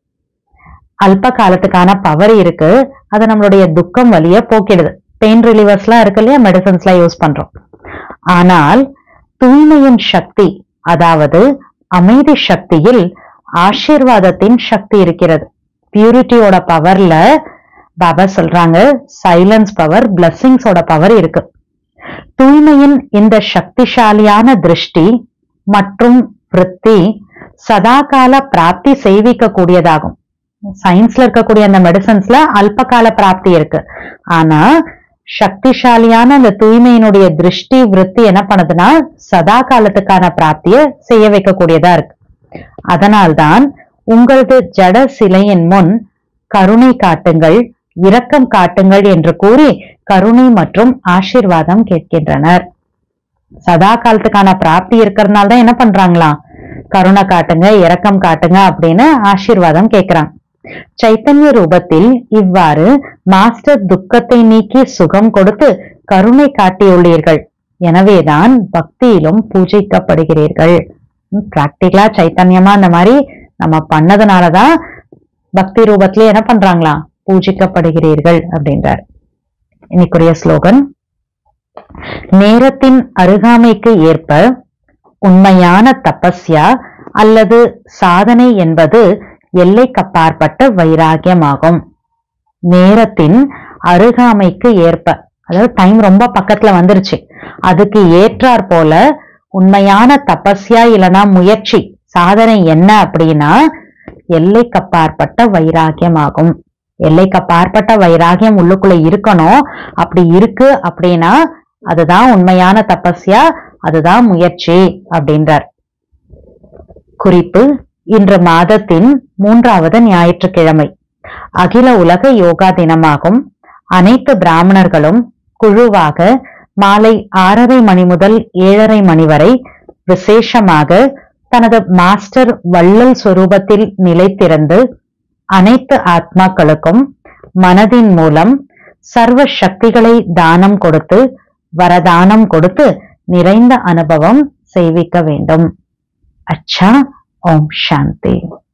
அல்ப காலத்துக்கான பவர் இருக்கு அது நம்மளுடைய துக்கம் வலிய போக்கிடுது பெயின் ரிலீவர்ஸ்லாம் இருக்கு இல்லையா மெடிசன்ஸ்லாம் யூஸ் பண்றோம் ஆனால் தூய்மையின் சக்தி அதாவது அமைதி சக்தியில் ஆசீர்வாதத்தின் சக்தி இருக்கிறது பியூரிட்டியோட பவர்ல பாபா சொல்றாங்க சைலன்ஸ் பவர் பிளஸ்ஸிங்ஸோட பவர் இருக்கு தூய்மையின் இந்த சக்திசாலியான திருஷ்டி மற்றும் விருத்தி சதாகால பிராப்தி செய்விக்க கூடியதாகும் சயின்ஸ்ல இருக்கக்கூடிய அந்த மெடிசன்ஸ்ல அல்பகால பிராப்தி இருக்கு ஆனா சக்திசாலியான அந்த தூய்மையினுடைய திருஷ்டி விருத்தி என்ன பண்ணுதுன்னா சதா காலத்துக்கான பிராப்திய செய்ய வைக்கக்கூடியதா இருக்கு அதனால்தான் உங்களது ஜட சிலையின் முன் கருணை காட்டுங்கள் இரக்கம் காட்டுங்கள் என்று கூறி கருணை மற்றும் ஆசீர்வாதம் கேட்கின்றனர் சதா காலத்துக்கான பிராப்தி இருக்கிறதுனால தான் என்ன பண்றாங்களாம் கருணை காட்டுங்க இரக்கம் காட்டுங்க அப்படின்னு ஆசீர்வாதம் கேட்கிறாங்க சைத்தன்ய ரூபத்தில் இவ்வாறு மாஸ்டர் துக்கத்தை நீக்கி சுகம் கொடுத்து கருணை காட்டியுள்ளீர்கள் எனவேதான் பக்தியிலும் பூஜிக்கப்படுகிறீர்கள் பிராக்டிகலா சைத்தன்யமா இந்த மாதிரி நம்ம பண்ணதுனாலதான் பக்தி ரூபத்திலே என்ன பண்றாங்களாம் பூஜிக்கப்படுகிறீர்கள் அப்படின்றார் இன்னைக்குரிய ஸ்லோகன் நேரத்தின் அருகாமைக்கு ஏற்ப உண்மையான தபஸ்யா அல்லது சாதனை என்பது எல்லைக்கப்பாற்பட்ட வைராகியமாகும் நேரத்தின் அருகாமைக்கு ஏற்ப அதாவது டைம் ரொம்ப பக்கத்துல வந்துருச்சு அதுக்கு ஏற்றாற் போல உண்மையான தபஸ்யா இல்லைன்னா முயற்சி சாதனை என்ன அப்படின்னா எல்லைக்கப்பாற்பட்ட வைராகியமாகும் எல்லைக்கப்பாற்பட்ட வைராகியம் உள்ளுக்குள்ள இருக்கணும் அப்படி இருக்கு அப்படின்னா அதுதான் உண்மையான தபஸ்யா அதுதான் முயற்சி அப்படின்றார் குறிப்பு இன்று மாதத்தின் மூன்றாவது ஞாயிற்றுக்கிழமை அகில உலக யோகா தினமாகும் அனைத்து பிராமணர்களும் குழுவாக மாலை ஆறரை மணி முதல் ஏழரை மணி வரை விசேஷமாக தனது மாஸ்டர் வள்ளல் சொரூபத்தில் நிலைத்திருந்து அனைத்து ஆத்மாக்களுக்கும் மனதின் மூலம் சர்வ சக்திகளை தானம் கொடுத்து வரதானம் கொடுத்து நிறைந்த அனுபவம் செய்விக்க வேண்டும் அச்சா ஓம் சாந்தி